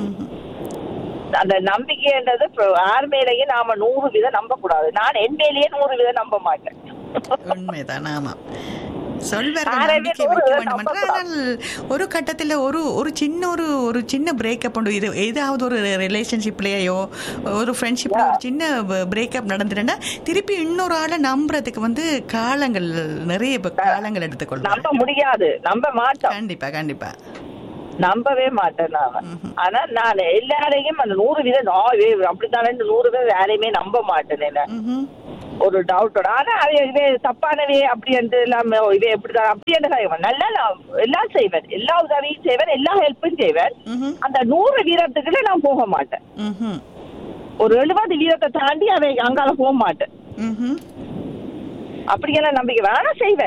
அந்த நம்பிக்கைன்றது இப்ப யார் மேலேயும் நாம நூறு வீதம் நம்ப கூடாது நான் என் மேலேயே நூறு வீதம் நம்ப மாட்டேன் உண்மைதான் ஆமா சொல்வார்கள் யாரையுமே நம்பிக்கை ஒரு வைக்க வேண்டும் நம்ப என்று. ஆனால் ஒரு கட்டத்துல ஒரு ஒரு சின்ன ஒரு ஒரு சின்ன பிரேக்கப் உண்டு இது ஏதாவது ஒரு ரிலேஷன்ஷிப்லயோ ஒரு ஃப்ரெண்ட்ஷிப்ல ஒரு சின்ன பிரேக்கப் நடந்துட்டா திருப்பி இன்னொரு ஆளை நம்புறதுக்கு வந்து காலங்கள் நிறைய இப்ப காலங்கள் எடுத்துக்கொள்ளும் நம்ப முடியாது நம்ப மாட்டோம் கண்டிப்பா கண்டிப்பா நம்பவே மாட்டேன் நான் ஆனா நான் எல்லாரையும் அந்த நூறு வீதம் நான் இவே அப்படித்தானே நூறு பேர் யாரையுமே நம்ப மாட்டேன் என்ன ஒரு டவுட்டோட ஆனா அவ இவே தப்பானவே அப்படி என்று இல்லாம இவே எப்படிதான் அப்படி என்று செய்வேன் நல்லா நான் எல்லாம் செய்வேன் எல்லா உதவியும் செய்வேன் எல்லா ஹெல்ப்பும் செய்வேன் அந்த நூறு வீரத்துக்குள்ள நான் போக மாட்டேன் ஒரு எழுபது வீரத்தை தாண்டி அவை அங்கால போக மாட்டேன் அப்படியெல்லாம் நம்பிக்கை வேணா செய்வேன்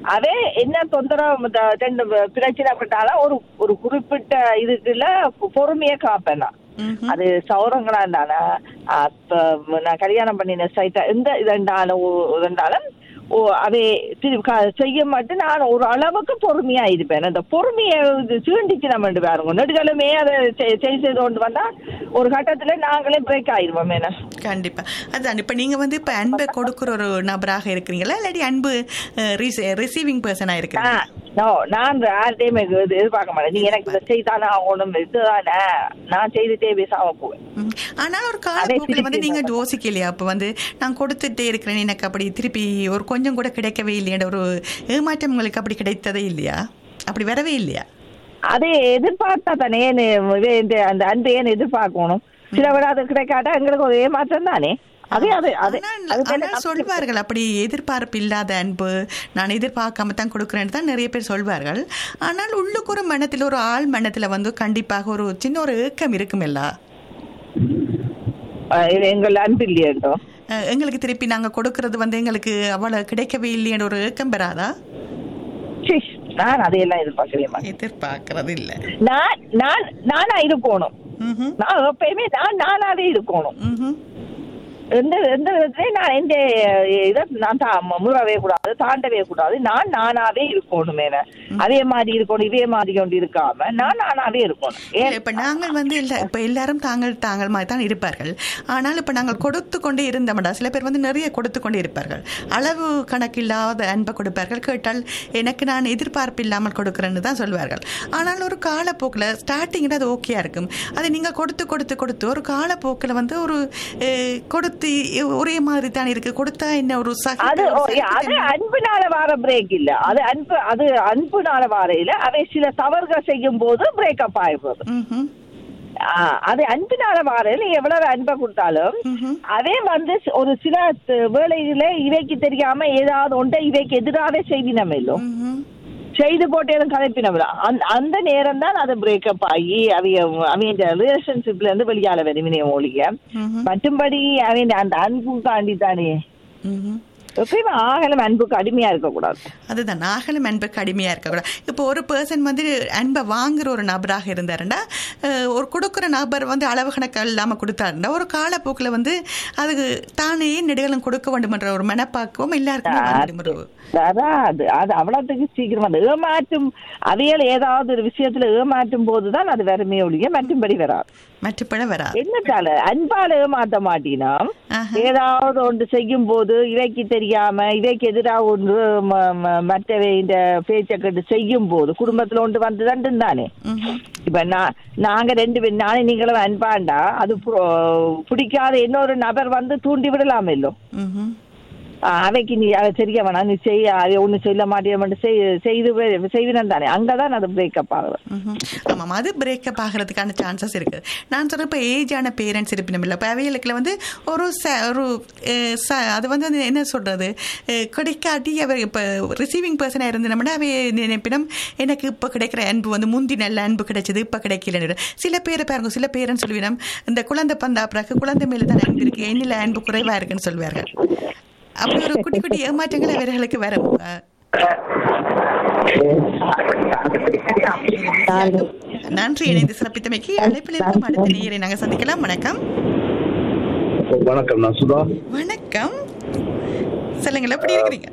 அதே என்ன தொந்தரவு இந்த ரெண்டு பிரச்சனை பட்டாலும் ஒரு ஒரு குறிப்பிட்ட இதுக்குள்ள பொறுமையை காப்பேன் நான் ம்ஹும். அது சௌரங்களா இருந்தாலும் அப்ப நான் கல்யாணம் பண்ணின சைட்டா எந்த இதுண்டாலும் இருந்தாலும் ஓ அதை திரு- க- செய்ய மாட்டேன் நான் ஒரு அளவுக்கு பொறுமையா இருப்பேன் அந்த பொறுமையை இது சீண்டிச்சு நம்ம ரெண்டு பேரும் நெடுகளுமே அதை செய்- செய் செய்து கொண்டு வந்தா ஒரு கட்டத்துல நாங்களே பிரேக் ஆயிடுவோம் என்ன கண்டிப்பா அதான் இப்ப நீங்க வந்து இப்ப அன்பை கொடுக்குற ஒரு நபராக இருக்கிறீங்களா இல்லாட்டி அன்பு ரிசீவிங் பர்சனா இருக்கிறீங்க நோ நான் யார்கிட்டயுமே இது எதிர்பார்க்க மாட்டேன் நீ எனக்கு இதை செய்தானே ஆகணும் இதுதானே நான் செய்துட்டே பேசாம போவேன் ம். ஆனால் ஒரு அதே காலப்போக்கில் வந்து திருப்பி நீங்க யோசிக்கலையா அப்ப வந்து நான் கொடுத்துட்டே இருக்கிறேன் எனக்கு அப்படி திருப்பி ஒரு கொஞ்சம் கூட கிடைக்கவே இல்லையா ஒரு ஏமாற்றம் உங்களுக்கு அப்படி கிடைத்ததே இல்லையா அப்படி வரவே இல்லையா அதை எதிர்பார்த்தா தானே ஏன்னு இது இந்த அந்த அன்பு ஏன் எதிர்பார்க்கணும் சில விட அது கிடைக்காட்டா எங்களுக்கு ஒரு ஏமாற்றம் தானே அதே அது அது ஆனால் அது மேல ஆனால் சொல்வார்கள் அப்படி எதிர்பார்ப்பு இல்லாத அன்பு நான் எதிர்பார்க்காம தான் கொடுக்குறேன்னு தான் நிறைய பேர் சொல்வார்கள் ஆனால் உள்ளுக்கு ஒரு மனத்தில் ஒரு ஆள் மனத்தில் வந்து கண்டிப்பாக ஒரு சின்ன ஒரு ஏக்கம் இருக்குமில்ல அஹ் இது எங்கள் அன்பு இல்லையோ அஹ் எங்களுக்கு திருப்பி நாங்கள் கொடுக்கறது வந்து எங்களுக்கு அவ்வளவு கிடைக்கவே இல்லையன்ற ஒரு ஏக்கம் பெறாதா சீ, நான் அதையெல்லாம் எதிர்பார்க்கவே மாட்டேன் எதிர்பார்க்கறது இல்லை நான் நான் நானா இருக்கணும் ம்ஹும். நான் எப்பயுமே நான் நானாவே இருக்கணும் ம்ஹும். எந்த எந்த விதத்துலயும் நான் எந்த இதை நான் தா முறவே கூடாது தாண்டவே கூடாது நான் நானாவே இருக்கணும் மேல அதே மாதிரி இருக்கணும் இதே மாதிரி கொண்டு இருக்காம நான் நானாவே இருக்கணும் இல்ல, ஏன் இப்ப நாங்கள் வந்து இல்ல இப்ப எல்லாரும் தாங்கள் தாங்கள் மாதிரி தான் இருப்பார்கள் ஆனால் இப்ப நாங்கள் கொடுத்து கொண்டே இருந்தோம்டா சில பேர் வந்து நிறைய கொடுத்து கொண்டே இருப்பார்கள் அளவு கணக்கில்லாத அன்பை கொடுப்பார்கள் கேட்டால் எனக்கு நான் எதிர்பார்ப்பு இல்லாமல் கொடுக்குறேன்னு தான் சொல்வார்கள் ஆனால் ஒரு காலப்போக்கில் ஸ்டார்டிங்கில் அது ஓகேயா இருக்கும் அதை நீங்கள் கொடுத்து கொடுத்து கொடுத்து ஒரு காலப்போக்கில் வந்து ஒரு அஹ், கொடுத்து ஒரே மாதிரி தான் இருக்கு கொடுத்தா என்ன ஒரு சகிப்பு- அது ஓ, அது சகிப்புத்தன்மை- அன்புனால வர பிரேக் இல்ல அது அன்பு அது அன்புனால வர இல்ல அவை சில தவறுகள் செய்யும் போது பிரேக்கப் ஆயிடுறது ம்ஹும். ஆஹ் அது அன்பினால வார நீ எவ்வளவு அன்பை கொடுத்தாலும் ம்ஹும். அதே வந்து ஒரு சில த- வேளையில இவைக்கு தெரியாம ஏதாவது ஒன்றை இவைக்கு எதிராக செய்தினம் இல்லோ ம்ஹும். செய்து போட்டேலும் கதைப்பினம் அந்த நேரம் தான் அது பிரேக்கப் ஆகி அவைய அவங்க ரிலேஷன்ஷிப்ல இருந்து வெளியால வருவினைய ஒழிய ம்ஹும். மற்றும்படி அவங்க அந்த அன்பு தாண்டி தானே ம்ஹும். எப்பயுமே ஆகலம் அன்புக்கு அடிமையா இருக்கக்கூடாது அதுதான் நாகலும் அன்புக்கு அடிமையாக இருக்கக்கூடாது இப்போ ஒரு பர்சன் வந்து அன்பை வாங்குற ஒரு நபராக இருந்தாருன்னா அஹ், ஒரு கொடுக்குற நபர் வந்து அளவு கணக்கு இல்லாமல் கொடுத்தாருன்னா ஒரு காலப்போக்கில் வந்து அதுக்கு தானே நெடுகளும் கொடுக்க வேண்டுமென்ற ஒரு மனப்பாக்குவம் எல்லாருக்குமே வந்துடும் ஒரு அதான் அது அது அவ்வளவுக்கு சீக்கிரம் அந்த ஏமாற்றும் அவையால் ஏதாவது ஒரு விஷயத்துல ஏமாற்றும் போதுதான் அது வருமே ஒழிய மற்றும்படி வராது மற்றப்பட வராது என்னத்தால அன்பால ஏமாத்த மாட்டினா ஆஹா. ஏதாவது ஒன்று செய்யும் போது இவைக்கு தெரியாம இவைக்கு எதிராக ஒன்று ம- ம- மற்றவை இந்த பேச்சை கேட்டு செய்யும் போது குடும்பத்துல ஒன்று வந்து தண்டு தானே ம்ஹும். இப்ப நான் நாங்க ரெண்டு பேரும் நானே நீங்களும் அன்பாண்டா அது பு- பிடிக்காத இன்னொரு நபர் வந்து தூண்டி விடலாம் இல்லோ ம்ஹும். ஆஹ் அவைக்கு நீ அதை தெரிய வேணாம் நீ செய்ய அதை ஒன்றும் சொல்ல மாட்டேன் செய்து செய்வினம் தானே அங்கதான் அது பிரேக்கப் ஆகுது ம்ஹும். ஆமாம் அது பிரேக்கப் ஆகிறதுக்கான சான்சஸ் இருக்குது நான் சொல்கிறேன் இப்போ ஏஜான பேரண்ட்ஸ் இருப்பினும் இல்லை இப்போ அவைகளுக்குல வந்து ஒரு ச ஒரு அஹ், ச அது வந்து அது என்ன சொல்கிறது கிடைக்காட்டி அவர் இப்போ ரிசீவிங் பர்சனாக இருந்தோம்னா அவை நினைப்பினம் எனக்கு இப்போ கிடைக்கிற அன்பு வந்து முந்தி நல்ல அன்பு கிடைச்சது இப்போ கிடைக்கலன்னு சில பேரை பாருங்க சில பேரண்ட்ஸ் சொல்லுவினம் இந்த குழந்தை பந்தா பிறகு குழந்தை மேலே தான் அன்பு இருக்குது என்னில் அன்பு குறைவாக இருக்குன்னு சொல்வார்கள் அப்படி ஒரு குட்டி குட்டி ஏமாற்றங்கள் அவர்களுக்கு வரும் அஹ், நன்றி இணைந்து சிறப்பித்தமைக்கு அழைப்பில் இருக்கும் அடுத்த நேயரை நாங்கள் சந்திக்கலாம் வணக்கம் வணக்கம் நான் சுதா வணக்கம் சொல்லுங்கள் எப்படி இருக்கிறீங்க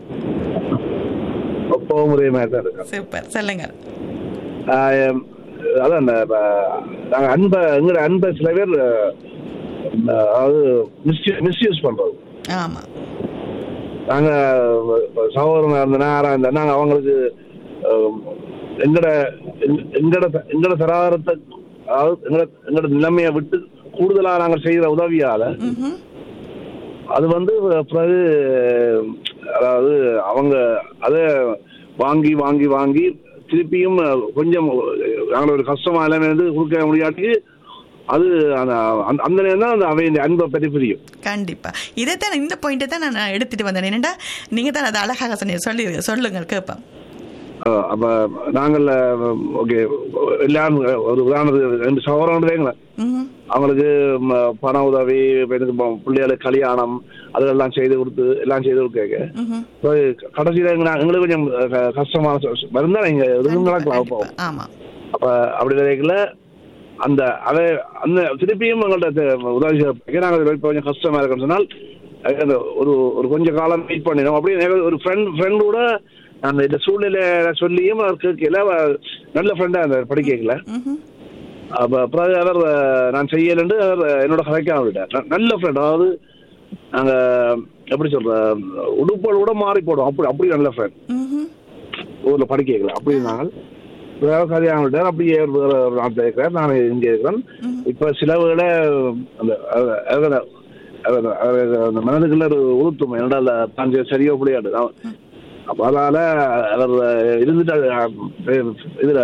போமுறை மாதிரி தான் இருக்கேன் சூப்பர் சொல்லுங்க ஆஹ் எம், அதான் இந்த, ஆஹ், நாங்க அன்பை எங்கட அன்பை சில பேர் ஆஹ், அதாவது மிஸ்யூஸ் பண்றது ஆமா நாங்க சகோதரனா இருந்தனா யாரா இருந்தா நாங்க அவங்களுக்கு ஆஹ், எங்கட எங்க- எங்கட எங்கட சராதரத்தை அதாவது எங்கட எங்கட நிலைமையை விட்டு கூடுதலா நாங்கள் செய்யற உதவியால ம்ஹும். அது வந்து பிறகு அதாவது அவங்க அதை வாங்கி வாங்கி வாங்கி திருப்பியும் கொஞ்சம் நாங்கள் ஒரு கஷ்டமா எல்லாமே வந்து கொடுக்க முடியாட்டி அது அந்த அந்த- அந்த நேரம் தான் அந்த அவையின் அன்பை பற்றி புரியும் கண்டிப்பா இதைத்தான் இந்த பாயிண்ட்டை தான் நான் எடுத்துட்டு வந்தேன் என்னடா நீங்க தான் அதை அழகாக சொன்னீங்க சொல்லி சொல்லுங்க கேட்போம் அஹ் அப்ப நாங்கள் ஓகே எல்லாரும் ஒரு உதாரணத்துக்கு ரெண்டு சகோதரன் வைங்களேன் ம்ஹும். அவங்களுக்கு ம, பண உதவி இப்ப இதுக்கு ப- பிள்ளைகளுக்கு கல்யாணம் அதெல்லாம் செய்து கொடுத்து எல்லாம் செய்து கொடுக்க கடைசியில எங்க- எங்களுக்கு கொஞ்சம் க- கஷ்டமான சு- இருந்தா நீங்க எதுவும் நடக்கலாம் போகும் ஆமா அப்ப அப்படி நிலைக்கல அந்த அதை அந்த திருப்பியும் எங்கள்ட்ட தெ- உதவி செய்ய நாங்கள் இப்ப கொஞ்சம் கஷ்டமா இருக்குன்னு சொன்னால் அது அந்த ஒரு ஒரு கொஞ்ச காலம் வெயிட் பண்ணினோம் அப்படியே எனக்கு ஒரு ஃப்ரெண்ட் ஃப்ரெண்ட் கூட அந்த இந்த சூழ்நிலை சொல்லியும் அவர் கேட்கல அவர் நல்ல ஃப்ரெண்டா அந்த படிக்கல அப்ப அப்புறம் அவர் அஹ், நான் செய்யலன்னு அவர் என்னோட கதைக்காம விட்டார் ந- நல்ல ஃப்ரெண்ட் அதாவது நாங்க எப்படி சொல்ற உடுப்புகள் கூட மாறி போடும் அப்படி அப்படி நல்ல ஃப்ரெண்ட் ஊர்ல படிக்கல அப்படி நாங்கள் வேற கல்யாணம் விட்டார் அப்படியே அவர் வேற ஒரு நாட்டில் இருக்கிறார் நான் இங்கே இருக்கிறேன் இப்ப சில வேளை அந்த அத- அத- அத- அத- அந்த மனதுக்குள்ள ஒரு உளுத்தும் என்னடா தான் சரி- சரியோ முடியாது அப்ப அதனால அவர் இருந்துட்டு அஹ், இதுல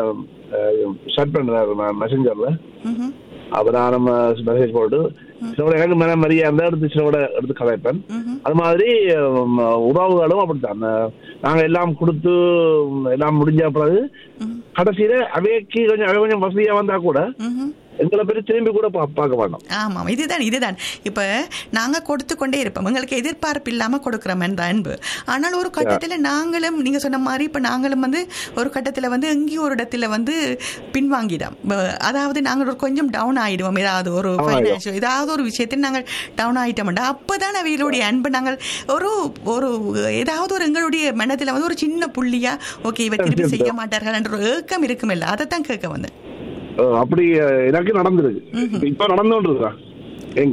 ஷட் பண்றாரு மெசஞ்சர்ல அப்ப நான் நம்ம மெசேஜ் போட்டு சிலோட எனக்கு மன மரியா இருந்தா எடுத்து சிலோட எடுத்து கதைப்பேன் அது மாதிரி உம், உறவுகளும் அப்படித்தான் அஹ், நாங்க எல்லாம் கொடுத்து உம், எல்லாம் முடிஞ்ச பிறகு கடைசியில அவைக்கு கொஞ்சம் அவை கொஞ்சம் வசதியா வந்தா கூட எங்களை பேர் திரும்பி கூட பா- பார்க்க மாட்டோம் ஆமாம் இதுதான் இதுதான் இப்போ நாங்கள் கொடுத்து கொண்டே இருப்போம் எங்களுக்கு எதிர்பார்ப்பு இல்லாமல் கொடுக்குறோம் என்ற அன்பு ஆனால் ஒரு கட்டத்தில் நாங்களும் நீங்கள் சொன்ன மாதிரி இப்போ நாங்களும் வந்து ஒரு கட்டத்தில் வந்து எங்கேயும் ஒரு இடத்துல வந்து பின்வாங்கிடும் ப- அதாவது நாங்கள் ஒரு கொஞ்சம் டவுன் ஆகிடுவோம் ஏதாவது ஒரு ஆமா, ஃபைனான்ஷியல் ஏதாவது ஒரு விஷயத்தில் நாங்கள் டவுன் ஆகிட்டோம்டா அப்போ தான் அவைகளுடைய அன்பு நாங்கள் ஒரு ஒரு ஏதாவது ஒரு எங்களுடைய மனதில் வந்து ஒரு சின்ன புள்ளியா ஓகே இவ திருப்பி செய்ய மாட்டார்கள் என்ற ஒரு ஏக்கம் இருக்குமில்ல அதை தான் கேட்க வந்தேன் அஹ், அப்படி அஹ், எனக்கு நடந்திருக்கு இப்ப- இப்ப நடந்து கொண்டிருக்கான் எங்க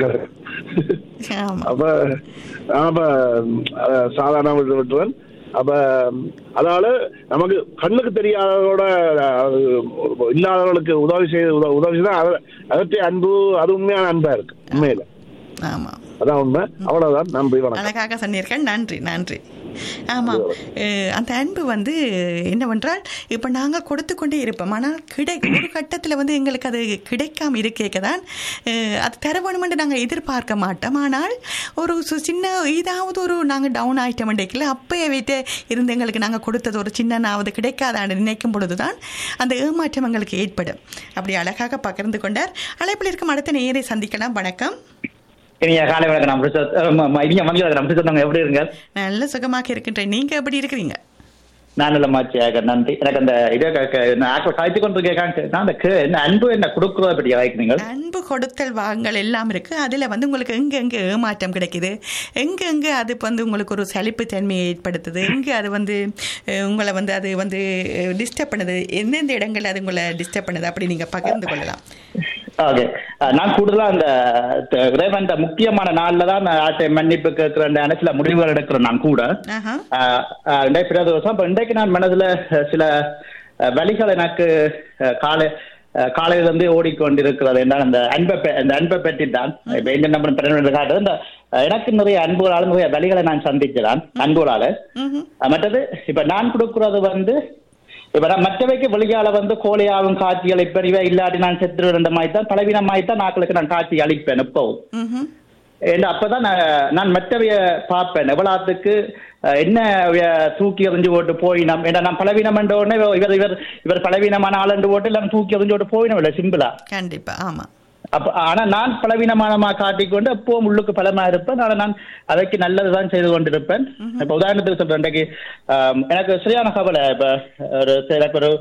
ஆமாம் அப்ப நான் அப்ப அஹ், சாதாரண விட்டு விட்டுருவேன் அப்ப அதனால நமக்கு கண்ணுக்கு தெரியாதவரோட அஹ், இல்லாதவர்களுக்கு உதவி செய்து உத- உதவி செய்தா அத- அதற்றை அன்பு அது உண்மையான அன்பா இருக்கு உண்மையில ஆமாம் அதான் உண்மை அவ்வளவுதான் நன்றி வணக்கம் அழகாக சொன்னீர்கள் நன்றி நன்றி ஆமாம் அஹ், அந்த அன்பு வந்து என்னவென்றால் இப்போ நாங்கள் கொடுத்து கொண்டே இருப்போம் ஆனால் கிடை ஒரு கட்டத்தில் வந்து எங்களுக்கு அது கிடைக்காம இருக்கேக்க தான் அஹ், அது தர வேணுமென்று நாங்கள் எதிர்பார்க்க மாட்டோம் ஆனால் ஒரு சு- சின்ன ஏதாவது ஒரு நாங்கள் டவுன் ஆகிட்டோம் இன்றைக்கில் அப்பயே வைத்து இருந்து எங்களுக்கு நாங்கள் கொடுத்தது ஒரு சின்னனாவது கிடைக்காதான்னு நினைக்கும் பொழுது தான் அந்த ஏமாற்றம் எங்களுக்கு ஏற்படும் அப்படி அழகாக பகிர்ந்து கொண்டார் அழைப்பில் இருக்கும் அடுத்த நேரை சந்திக்கலாம் வணக்கம் இனிய காலை வணக்கம் நம்ம ரிசர்ச் இனிய மதிய வணக்கம் நம்ம ரிசர்ச் எஎப்படி இருங்க நல்ல சுகமாக இருக்கின்றேன் நீங்கள் எப்படி இருக்கிறீங்க நான் நல்ல மாச்சியாக நன்றி எனக்கு அந்த இதை காய்ச்சி கொண்டு கேட்காங்க அந்த கே- என்ன அன்பு என்ன கொடுக்குறத பற்றி வாய்க்கிறீங்க அன்பு கொடுத்தல் வாங்கல் எல்லாம் இருக்கு அதுல வந்து உங்களுக்கு எங்க எங்க ஏமாற்றம் கிடைக்குது எங்க எங்க அது வந்து உங்களுக்கு ஒரு சலிப்பு தன்மையை ஏற்படுத்துது எங்க அது வந்து அஹ், உங்களை வந்து அது வந்து டிஸ்டர்ப் பண்ணுது எந்தெந்த இடங்கள்ல அது உங்களை டிஸ்டர்ப் பண்ணுது அப்படி நீங்க பகிர்ந்து கொள்ளலாம் ஓகே நான் கூடுதலா அந்த த- இறைவன் இந்த முக்கியமான நாள்ல தான் நான் ஆட்டை மன்னிப்பு கேட்கிறேன் சில முடிவுகள் எடுக்கிறேன் நான் கூட ஆஹா ஆஹ் ஆஹ் இன்றைக்கு பிரதோஷம் அப்ப இன்றைக்கு நான் மனதுல அஹ், சில அஹ், வழிகள் எனக்கு அஹ், காலை அஹ், காலையில இருந்து ஓடிக்கொண்டிருக்கிறது என்றால் அந்த அன்பை பெ- அந்த அன்பை பற்றி தான் இப்ப எங்க நம்ம பிறகு காட்டுறது இந்த அஹ், எனக்கு நிறைய அன்புகளால நிறைய வழிகளை நான் சந்திக்கிறேன் அன்புகளால அஹ், மற்றது இப்ப நான் கொடுக்கறது வந்து இப்ப நான் மற்றவைக்கு வெளியால வந்து கோழையாவும் காட்சி அளிப்பறிவே இல்லாட்டி நான் செத்து இருந்த மாதிரி தான் பலவீனமாய் தான் நாட்களுக்கு நான் காட்சி அளிப்பேன் எப்பவும் ம்ஹும். ஏன்னா அப்பதான் நான் நான் மற்றவைய பார்ப்பேன் எவ்வளவுக்கு அஹ், என்ன அவைய தூக்கி எறிஞ்சு போட்டு போயினம் ஏன்னா நான் பலவீனம் என்ற உடனே இவர் இவர் இவர் பலவீனமான ஆள் என்று போட்டு எல்லாம் தூக்கி எறிஞ்சு போட்டு போயினம் இல்லை சிம்பிளா கண்டிப்பா ஆமா அப்ப ஆனா நான் பலவீனமானமா காட்டிக்கொண்டு எப்பவும் உள்ளுக்கு பலமா இருப்பேன் ஆனா நான் அதற்கு நல்லதுதான் செய்து கொண்டிருப்பேன் இப்ப உதாரணத்துக்கு சொல்றேன் இன்றைக்கு ஆம், எனக்கு சரியான கவலை இப்ப ஒரு எனக்கு ஒரு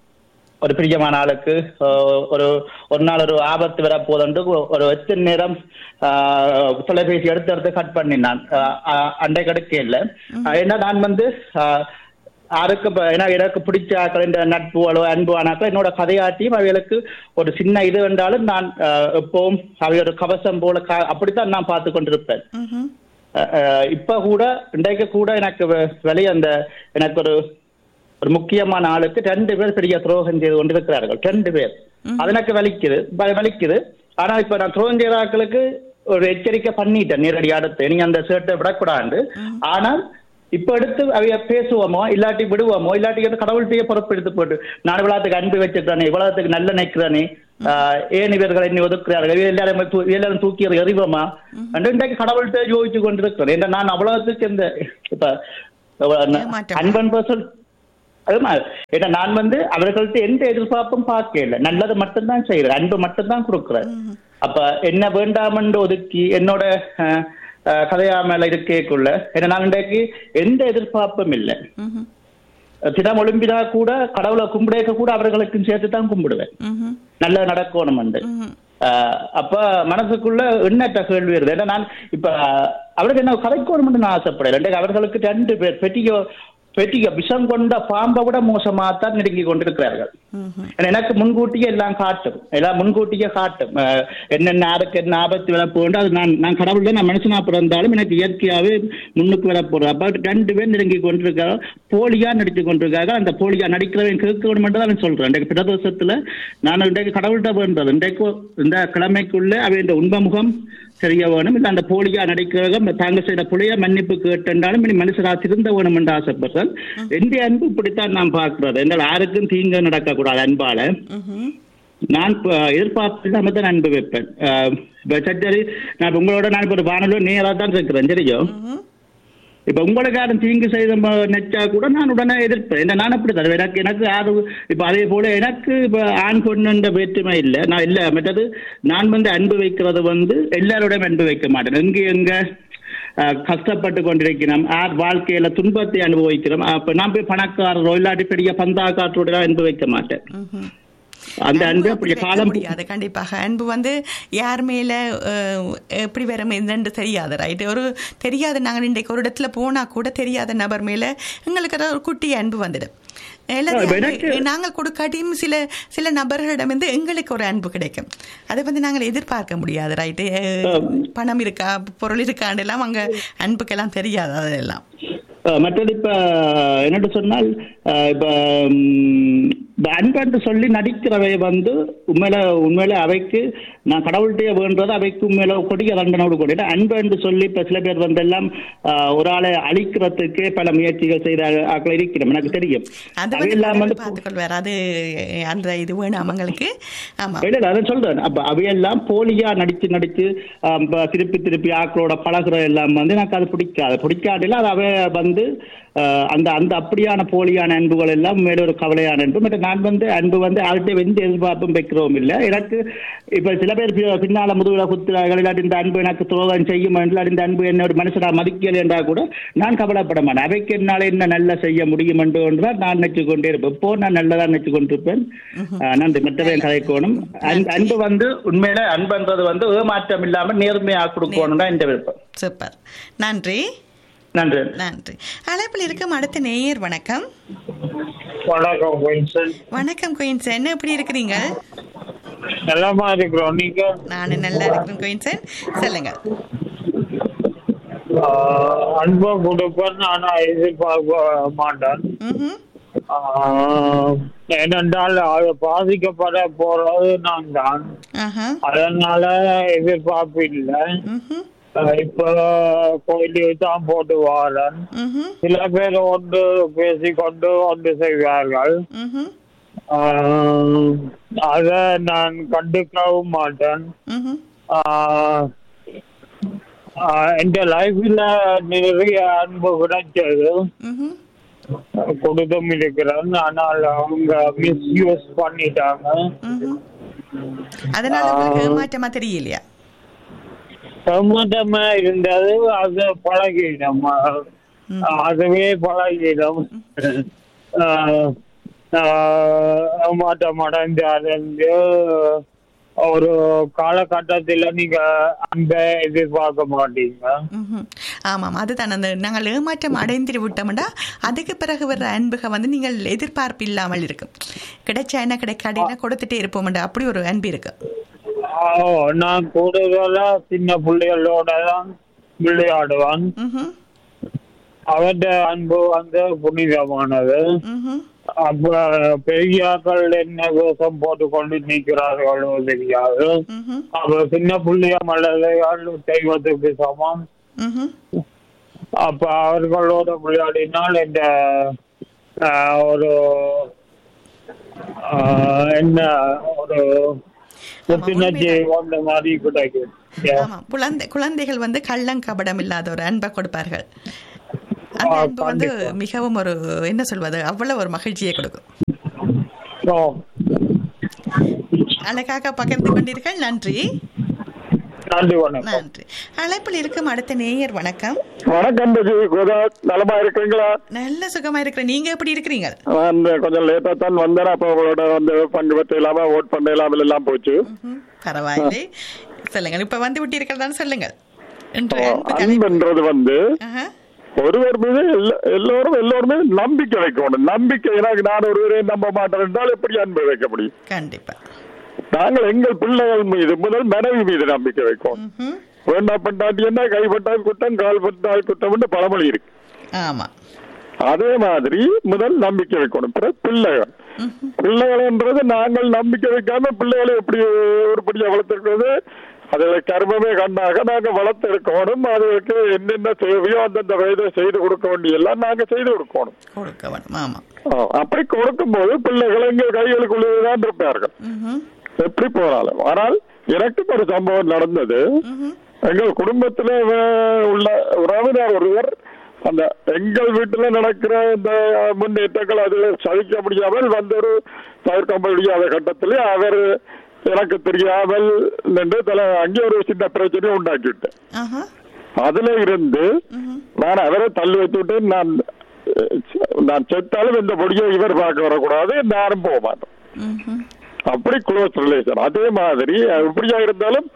ஒரு பிரியமான ஆளுக்கு ஆஹ், ஒரு ஒரு நாள் ஒரு ஆபத்து வர போதுண்டு ஒரு எத்தனை நேரம் ஆஹ், தொலைபேசி எடுத்து எடுத்து கட் பண்ணினான் ஆஹ், ஆஹ், அண்டை கடுக்க இல்லை ஏன்னா நான் வந்து ஆஹ், யாருக்கு இப்ப ஏன்னா எனக்கு பிடிச்ச ஆக்கள் இந்த நட்புகளோ அன்பு ஆனாக்கள் என்னோட கதையாட்டியும் அவைகளுக்கு ஒரு சின்ன இது என்றாலும் நான் ஆஹ், எப்பவும் அவை ஒரு கவசம் போல கா- அப்படித்தான் நான் பார்த்து கொண்டிருப்பேன் ம்ஹும். அஹ், அஹ், இப்ப கூட இன்றைக்கு கூட எனக்கு வெ- வெளிய அந்த எனக்கு ஒரு ஒரு முக்கியமான ஆளுக்கு ரெண்டு பேர் பெரிய துரோகம் செய்து கொண்டிருக்கிறார்கள் ரெண்டு பேர் அது எனக்கு வலிக்குது வ- வலிக்குது ஆனா இப்ப நான் துரோகம் செய்த ஆட்களுக்கு ஒரு எச்சரிக்கை பண்ணிட்டேன் நேரடி அடுத்து நீங்க அந்த சேட்டை விடக்கூடாது ஆனால் இப்ப எடுத்து அவைய பேசுவோமோ இல்லாட்டி விடுவோமோ இல்லாட்டி வந்து கடவுள்கிட்டயே பொறுப்பெடுத்து போட்டு நான் இவ்வளவுக்கு அன்பு வச்சிருக்கானே இவ்வளவுக்கு நல்ல நினைக்கிறானே ஆஹ் ஏன் இவர்கள் என்னை ஒதுக்குறார்கள் இவ எல்லாரும் தூ- எல்லாரும் தூக்கி எறிவோமா என்று இன்றைக்கு கடவுள்கிட்ட யோசிச்சு கொண்டிருக்கிறேன் ஏன்னா நான் அவ்வளவுக்கு இந்த இப்ப ஏமாற்றம். அன்பன் பர்சன் அது மாதிரி ஏன்னா நான் வந்து அவர்கள்ட்ட எந்த எதிர்பார்ப்பும் பார்க்கல நல்லது மட்டும்தான் செய்யறேன் அன்பு மட்டும்தான் கொடுக்குறேன் அப்ப என்ன வேண்டாமென்று ஒதுக்கி என்னோட அஹ், அஹ், கதையா மேல இருக்கேக்குள்ள ஏன்னா நான் இன்றைக்கு எந்த எதிர்பார்ப்பும் இல்லை ம்ஹும். தினம் ஒலிம்பிதா கூட கடவுளை கும்பிடேக்க கூட அவர்களுக்கும் சேர்த்து தான் கும்பிடுவேன் ம்ஹும். நல்ல நடக்கணும் உண்டு ம்ஹும். ஆஹ் அப்ப மனசுக்குள்ள எண்ணற்ற கேள்வி வருது ஏன்னா நான் இப்ப அவருக்கு என்ன கதைக்கணும்னு நான் ஆசைப்படல இன்றைக்கு அவர்களுக்கு ரெண்டு பேர் பெட்டியோ பெட்டிய விஷம் கொண்ட பாம்பை விட மோசமாக தான் நெருங்கி கொண்டிருக்கிறார்கள் ம்ஹும். ஏன்னா எனக்கு முன்கூட்டியே எல்லாம் காட்டும் எல்லாம் முன்கூட்டியே காட்டும் அஹ் என்னென்ன யாருக்கு என்ன ஆபத்து வர போகணும் அது நான் நான் கடவுள் நான் மனுஷனா பிறந்தாலும் எனக்கு இயற்கையாவே முன்னுக்கு வர போறேன் அப்ப ரெண்டு பேர் நெருங்கி கொண்டிருக்காங்க போலியா நடித்து கொண்டிருக்காங்க அந்த போலியா நடிக்கிறவன் கேட்கணும் தான் அவன் சொல்றேன் இன்றைக்கு பிரதோஷத்துல நான் இன்றைக்கு கடவுள்கிட்ட வேண்டது இன்றைக்கு இந்த கிழமைக்குள்ள அவன் இந்த உண்மை முகம் தெரிய வேணும் இல்லை அந்த போலியா நடிக்கிறவங்க தாங்க செய்த புளிய மன்னிப்பு கேட்டென்றாலும் இனி மனுஷரா திருந்த வேணும் என்று ஆசைப்படுறேன் எந்த அன்பு இப்படித்தான் நான் பார்க்கிறது என்னால் யாருக்கும் தீங்கு நடக்கக்கூடாது அன்பால ம்ஹும். நான் இப்ப எதிர்பார்ப்பு இல்லாம தான் அன்பு வைப்பேன் அஹ் இப்ப சரி நான் இப்ப உங்களோட நான் இப்ப ஒரு வானொலி நேரா தான் இருக்கிறேன் தெரியும் ம்ஹும். இப்ப உங்களுக்கு யாரும் தீங்கு செய்த ம- நெச்சா கூட நான் உடனே எதிர்ப்பேன் என்ன நான் அப்படி தருவேன் எனக்கு எனக்கு யாரு இப்ப அதே போல எனக்கு இப்ப ஆண் பொண்ணுன்ற வேற்றுமை இல்லை நான் இல்ல மற்றது நான் வந்து அன்பு வைக்கிறது வந்து எல்லாரோடையும் அன்பு வைக்க மாட்டேன் எங்க எங்க அஹ், கஷ்டப்பட்டு கொண்டிருக்கிறோம் யார் வாழ்க்கையில துன்பத்தை அனுபவிக்கிறோம் அப்ப நான் போய் பணக்காரரோ இல்லாட்டி பெரிய பந்தாக்காற்றோட அன்பு வைக்க மாட்டேன் ம்ஹும். அந்த அன்பு அன்பு அப்படி அப்படி வைக்க காலம் முடியாது கண்டிப்பாக அன்பு வந்து யார் மேல அஹ், எப்படி வரும் என்னன்னு தெரியாது ரைட் ஒரு தெரியாத நாங்கள் இன்றைக்கு ஒரு இடத்துல போனா கூட தெரியாத நபர் மேல எங்களுக்கு ஏதாவது ஒரு குட்டி அன்பு வந்துடும் எல்லாத்தையும் இப்ப எனக்கு- அன்பு- நாங்கள் கொடுக்காட்டியும் சில சில நபர்களிடம் வந்து எங்களுக்கு ஒரு அன்பு கிடைக்கும் அதை வந்து நாங்கள் எதிர்பார்க்க முடியாது ரைட்டு பணம் இருக்கா பொருள் இருக்கான்னு எல்லாம் அங்க அன்புக்கெல்லாம் தெரியாது அதெல்லாம் அஹ் மற்றது இப்ப என்னட்டு சொன்னால் அஹ் இப்ப ம், இந்த அன்பன்று சொல்லி நடிக்கிறவை வந்து உண்மையில உண்மையில அவைக்கு நான் கடவுள்கிட்டயே வேண்டது அவைக்கு உண்மையில கொடிய தண்டனோடு கூட அன்பு என்று சொல்லி இப்ப சில பேர் வந்து எல்லாம் அஹ், ஒரு ஆளை அழிக்கிறதுக்கு பல முயற்சிகள் செய்த ஆட்கள் இருக்கிறோம் எனக்கு தெரியும் அது அவை வந்து எல்லாம் கடவுள் வந்து பார்த்துக்கொள்வார் அது அந்த இது வேணும் அவங்களுக்கு ஆமா இல்ல இல்ல, அதை சொல்றேன் அப்ப அவையெல்லாம் போலியா நடிச்சு நடிச்சு ஆம், ப- திருப்பி திருப்பி ஆக்களோட பழகுற எல்லாம் வந்து எனக்கு அது பிடிக்காது பிடிக்காட்டில அது அவை வந்து ஆஹ், அந்த அந்த அப்படியான போலியான அன்புகள் எல்லாம் மேல ஒரு கவலையான அன்பு மற்ற நான் வந்து அன்பு வந்து அவர்கிட்ட எந்த எதிர்பார்ப்பும் வைக்கிறோம் இல்ல எனக்கு இப்ப சில பேர் பி- பின்னால முதுகுல குத்துறார்கள் இல்லாட்டி இந்த அன்பு எனக்கு துரோகம் செய்யும் இல்லாட்டி இந்த அன்பு என்ன ஒரு மனுஷனா மதிக்கல என்றா கூட நான் கவலைப்பட மாட்டேன் அவைக்கு என்னால என்ன நல்லா செய்ய முடியும் என்று ஒன்றுதான் நான் நினைச்சு கொண்டே இருப்பேன் இப்போ நான் நல்லதா நினைச்சு கொண்டிருப்பேன் ஆஹ், நன்றி மற்றவன் கதைக்கோணும் அன்பு அன்பு வந்து உண்மையில அன்புன்றது வந்து ஏமாற்றம் இல்லாம நேர்மையா கொடுக்கணும் தான் இந்த விருப்பம் சூப்பர் நன்றி நன்றி நன்றி அழைப்பில் இருக்கும் அடுத்த நேயர் வணக்கம் வணக்கம் வின்சன் வணக்கம் குயின்சன் எப்படி இருக்கிறீங்க நலமா இருக்கிறோம் நீங்க நான் நல்லா இருக்கிறேன் குயின்சன் சொல்லுங்க ஆஹ், அன்பை கொடுப்பேன் ஆனா எதிர்பார்க்க மாட்டேன் ம்ஹும். ஆஹ், ஏனென்றால் அது பாதிக்கப்பட போறது நான் தான் ஆஹா. அதனால எதிர்பார்ப்பு இல்லை ம்ஹும். ஆஹ், இப்ப கோயிலுக்கு தான் போட்டு வாரன் ம்ஹும். சில பேர் ஒன்று பேசிக்கொண்டு ஒன்று செய்வார்கள் ம்ஹும். ஆஹ், அத நான் கண்டுக்கவும் மாட்டேன் ம்ஹும். ஆஹ் ஆஹ் என் லைஃப்ல நிறைய அன்பு கிடைச்சது ம்ஹும். கொடுத்தும் இருக்கிறேன் ஆனால் அவங்க மிஸ்யூஸ் பண்ணிட்டாங்க ம்ஹும். அதனால உங்களுக்கு ஏமாற்றமா தெரியலையா சம்மதமா இருந்தது அது பழகிடும் அதுவே பழகிடும் ஆஹ் ஆஹ் ஏமாற்றம் அடைஞ்சாருந்து ஒரு காலகட்டத்தில் நீங்க அன்பை எதிர்பார்க்க மாட்டீங்க ம்ஹும். ஆமாம் அதுதான் அந்த நாங்கள் ஏமாற்றம் அடைந்து விட்டோம்டா அதுக்கு பிறகு வர்ற அன்புக வந்து நீங்கள் எதிர்பார்ப்பு இல்லாமல் இருக்கும் கிடைச்சா என்ன கிடைக்காட்டினா கொடுத்துட்டே இருப்போம்டா அப்படி ஒரு அன்பு இருக்கு ஓ நான் கூடுதலா சின்ன பிள்ளைகளோட தான் விளையாடுவான் ம்ஹும். அவன் அன்பு வந்து புனிதமானது ம்ஹும். அப்ப பெரியாக்கள் என்ன வேஷம் போட்டு கொண்டு நிற்கிறார்களோ தெரியாது ம்ஹும். அப்ப சின்ன புள்ளிய மலரையால் தெய்வத்துக்கு சமம் ம்ஹும். அப்ப அவர்களோட விளையாடினால் இந்த ஆஹ், ஒரு ஆஹ், என்ன ஒரு புத்துணர்ச்சி வந்த மாதிரி கிடைக்கும் Yeah. ஆமாம் குழந்தை குழந்தைகள் வந்து கள்ளம் கபடம் இல்லாத ஒரு அன்பை கொடுப்பார்கள் அந்த ஆ, அன்பு வந்து கண்டிப்பா. மிகவும் ஒரு என்ன சொல்வது அவ்வளவு ஒரு மகிழ்ச்சியை கொடுக்கும் ஓ, அழகாக பகிர்ந்து கொண்டீர்கள் நன்றி நன்றி வணக்கம் நன்றி அழைப்பில் இருக்கும் அடுத்த நேயர் வணக்கம் வணக்கம் பஜி கோதா நலமா இருக்கிறீங்களா நல்ல சுகமா இருக்கிறேன் நீங்க எப்படி இருக்கிறீங்க நான் கொஞ்சம் லேட்டா தான் வந்தேன் அப்ப உங்களோட வந்து பங்கு பற்ற இல்லாம ஓட் பண்ண இல்லாமல் எல்லாம் போச்சு ம்ஹும். பரவாயில்லை சொல்லுங்கள் இப்ப வந்து விட்டீர்கள் சொல்லுங்கள் இன்று அன்பு தலைப்பு. அன்புன்றது வந்து ஆஹா. ஒருவர் மீது எல்லா- எல்லோரும் எல்லோருமே நம்பிக்கை வைக்கணும் நம்பிக்கை எனக்கு நான் ஒருவரை நம்ப மாட்டேன் என்றால் எப்படி அன்பு வைக்க முடியும் கண்டிப்பா நாங்கள் எங்கள் பிள்ளைகள் மீது முதல் மனைவி மீது நம்பிக்கை வைக்கணும் ம்ஹும். வேண்டா பண்டாட்டி என்ன கைப்பட்டால் குற்றம் கால் பட்டால் குற்றம் என்று பழமொழி இருக்கு ஆமா அதே மாதிரி முதல் நம்பிக்கை வைக்கணும் பிறகு பிள்ளைகள் பிள்ளைகள்ன்றது நாங்கள் நம்பிக்கை வைக்காம பிள்ளைகளை எப்படி ஒருபடியா வளர்த்துருக்கிறது அதுகளை கர்மமே கண்ணாக நாங்க வளர்த்தெடுக்கணும் அதுகளுக்கு என்னென்ன தேவையோ அந்தந்த வயதை செய்து கொடுக்க வேண்டிய எல்லாம் நாங்க செய்து கொடுக்கணும் கொடுக்க வேணும் ஆமா ஆ, அப்படி கொடுக்கும்போது பிள்ளைகள் எங்கள் கைகளுக்குள்ளேதான் இருப்பார்கள் ம்ஹும். எப்படி போனாலும் ஆனால் எனக்கு ஒரு சம்பவம் நடந்தது ம்ஹும். எங்கள் குடும்பத்துல வே- உள்ள உறவினர் ஒருவர் அந்த எங்கள் வீட்டுல நடக்கிற இந்த முன்னேற்றங்கள் அதுல சகிக்க முடியாமல் வந்த ஒரு தவிர்க்க முடியாத கட்டத்திலே அவர் எனக்கு தெரியாமல் நின்று தல அங்கே ஒரு சின்ன பிரச்சனையை உண்டாக்கி விட்டேன் ஆஹா. அதுல இருந்து நான் அவரை தள்ளி வைத்து விட்டு நான் அஹ், நான் செத்தாலும் இந்த பொடியை இவர் பார்க்க வரக்கூடாது நானும் போக மாட்டேன் ம்ஹும். அப்படி க்ளோஸ் ரிலேஷன் அதே மாதிரி அது எப்படியா இருந்தாலும்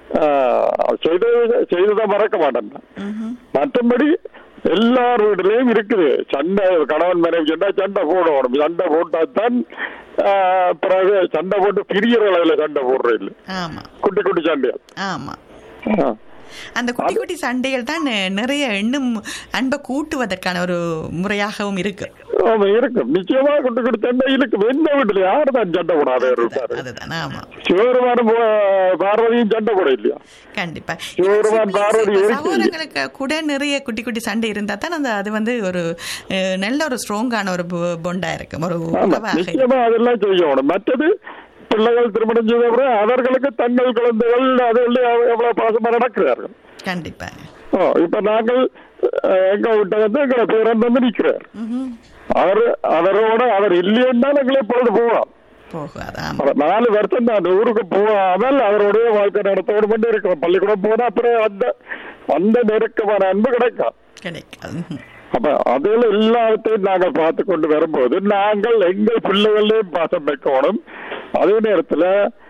ஆஹ், செய்த செய்ததை மறக்க மாட்டேன் நான். ம்ஹும். மற்றபடி எல்லார் வீடுலயும் இருக்குது சண்டை கணவன் மனைவி சண்டை சண்டை போடணும் சண்டை போட்டாதான் ஆஹ், பிறகு சண்டை போட்டு பிரிகிற அளவுல சண்டை போடுறது இல்லை ஆமா குட்டி குட்டி சண்டைகள் ஆமா ஆ. அந்த குட்டி குட்டி சண்டைகள் தான் நெ- நிறைய இன்னும் அன்பை கூட்டுவதற்கான ஒரு முறையாகவும் இருக்கு ஆமா இருக்கும் நிச்சயமா குட்டி குட்டி சண்டை இருக்கும் எந்த வீட்டுல யாரு தான் சண்டை போடாத இருப்பாரு அதுதான் ஆமா சிவருமான பார்வதியும் சண்டை போட இல்லையா கண்டிப்பா சிவருமான் பார்வதி இருக்கு சகோதரங்களுக்கு கூட நிறைய குட்டி குட்டி சண்டை இருந்தா தான் அந்த அது வந்து ஒரு அஹ், நல்ல ஒரு ஸ்ட்ராங்கான ஒரு பொ- பொண்டா இருக்கும் ஒரு ஆமா உறவாக இருக்கும். நிச்சயமா அதெல்லாம் செய்யணும் மற்றது பிள்ளைகள் திருமணம் செய்த பிறகு அவர்களுக்கு தங்கள் குழந்தைகள் அது எவ்வளவு பாசமா நடக்கிறார்கள் கண்டிப்பா ஓ, இப்ப நாங்கள் அஹ், எங்க விட்ட வந்து எங்களை பேரன் வந்து நிக்கிறார் ம்ஹும். அவர் அவரோட அவர் இல்லைன்னா எங்களை இப்பொழுது போவார் போகாது ஆமா அவர் நாலு வருஷம் தான் ஊருக்கு போகாமல் அவருடைய வாழ்க்கை நடத்தோடு பண்ணி இருக்கிறோம் பள்ளிக்கூடம் போனா அப்புறம் அந்த அந்த நெருக்கமான அன்பு கிடைக்கும் கிடைக்காது ம்ஹும். அப்ப அதில் எல்லாத்தையும் நாங்கள் பார்த்து கொண்டு வரும்போது நாங்கள் எங்கள் பிள்ளைகளையும் பாசம் வைக்கணும் அதே நேரத்துல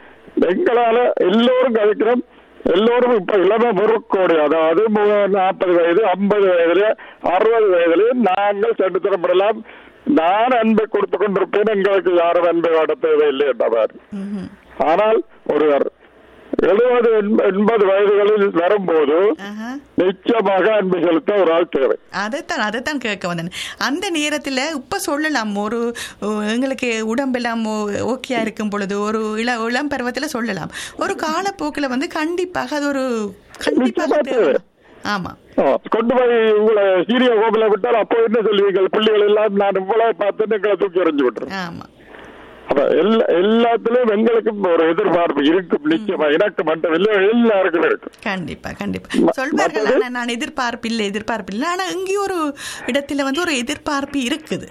எங்களால எல்லோரும் கழிக்கிறோம் எல்லோரும் இப்ப இளம பொருட்கோடி அதாவது நாற்பது வயது ஐம்பது வயதுல அறுபது வயதுல நாங்கள் சென்று திறம்படலாம் நான் அன்பை கொடுத்து கொண்டிருப்பேன் எங்களுக்கு யாரும் அன்பை காட்ட தேவையில்லை என்றவர் ம்ஹும். ஆனால் ஒருவர் எழுபது எண்பது வயதுகளில் வரும்போது ஆஹா. நிச்சயமாக அன்பு செலுத்த ஒரு ஆள் தேவை அதைத்தான் அதைத்தான் கேட்க வந்தேன் அந்த நேரத்தில் இப்ப சொல்லலாம் ஒரு அஹ், எங்களுக்கு உடம்பெல்லாம் ஓகேயா இருக்கும் பொழுது ஒரு இள இளம் பருவத்தில் சொல்லலாம் ஒரு காலப்போக்கில் வந்து கண்டிப்பாக அது ஒரு கண்டிப்பாக நிச்சயமா தேவை தேவை. ஆமா ஆ, கொண்டு போய் உங்களை சீரிய கோபில விட்டால் அப்போ என்ன சொல்லுவீங்க பிள்ளைகள் எல்லாம் நான் இவ்வளவு பார்த்துன்னு எங்களை தூக்கி எறிஞ்சு விட்டுறேன் ஆமா அப்ப எல்லா எல்லாத்துலயும் எங்களுக்கும் ஒரு எதிர்பார்ப்பு இருக்கும் நிச்சயமா எனக்கு மட்டும் இல்லை எல்லாருக்கும் இருக்கும் கண்டிப்பா கண்டிப்பா ம- சொல்வார்கள் மற்றது? ஆனா நான் எதிர்பார்ப்பு இல்லை எதிர்பார்ப்பு இல்லை ஆனா இங்கேயும் ஒரு இடத்துல வந்து ஒரு எதிர்பார்ப்பு இருக்குது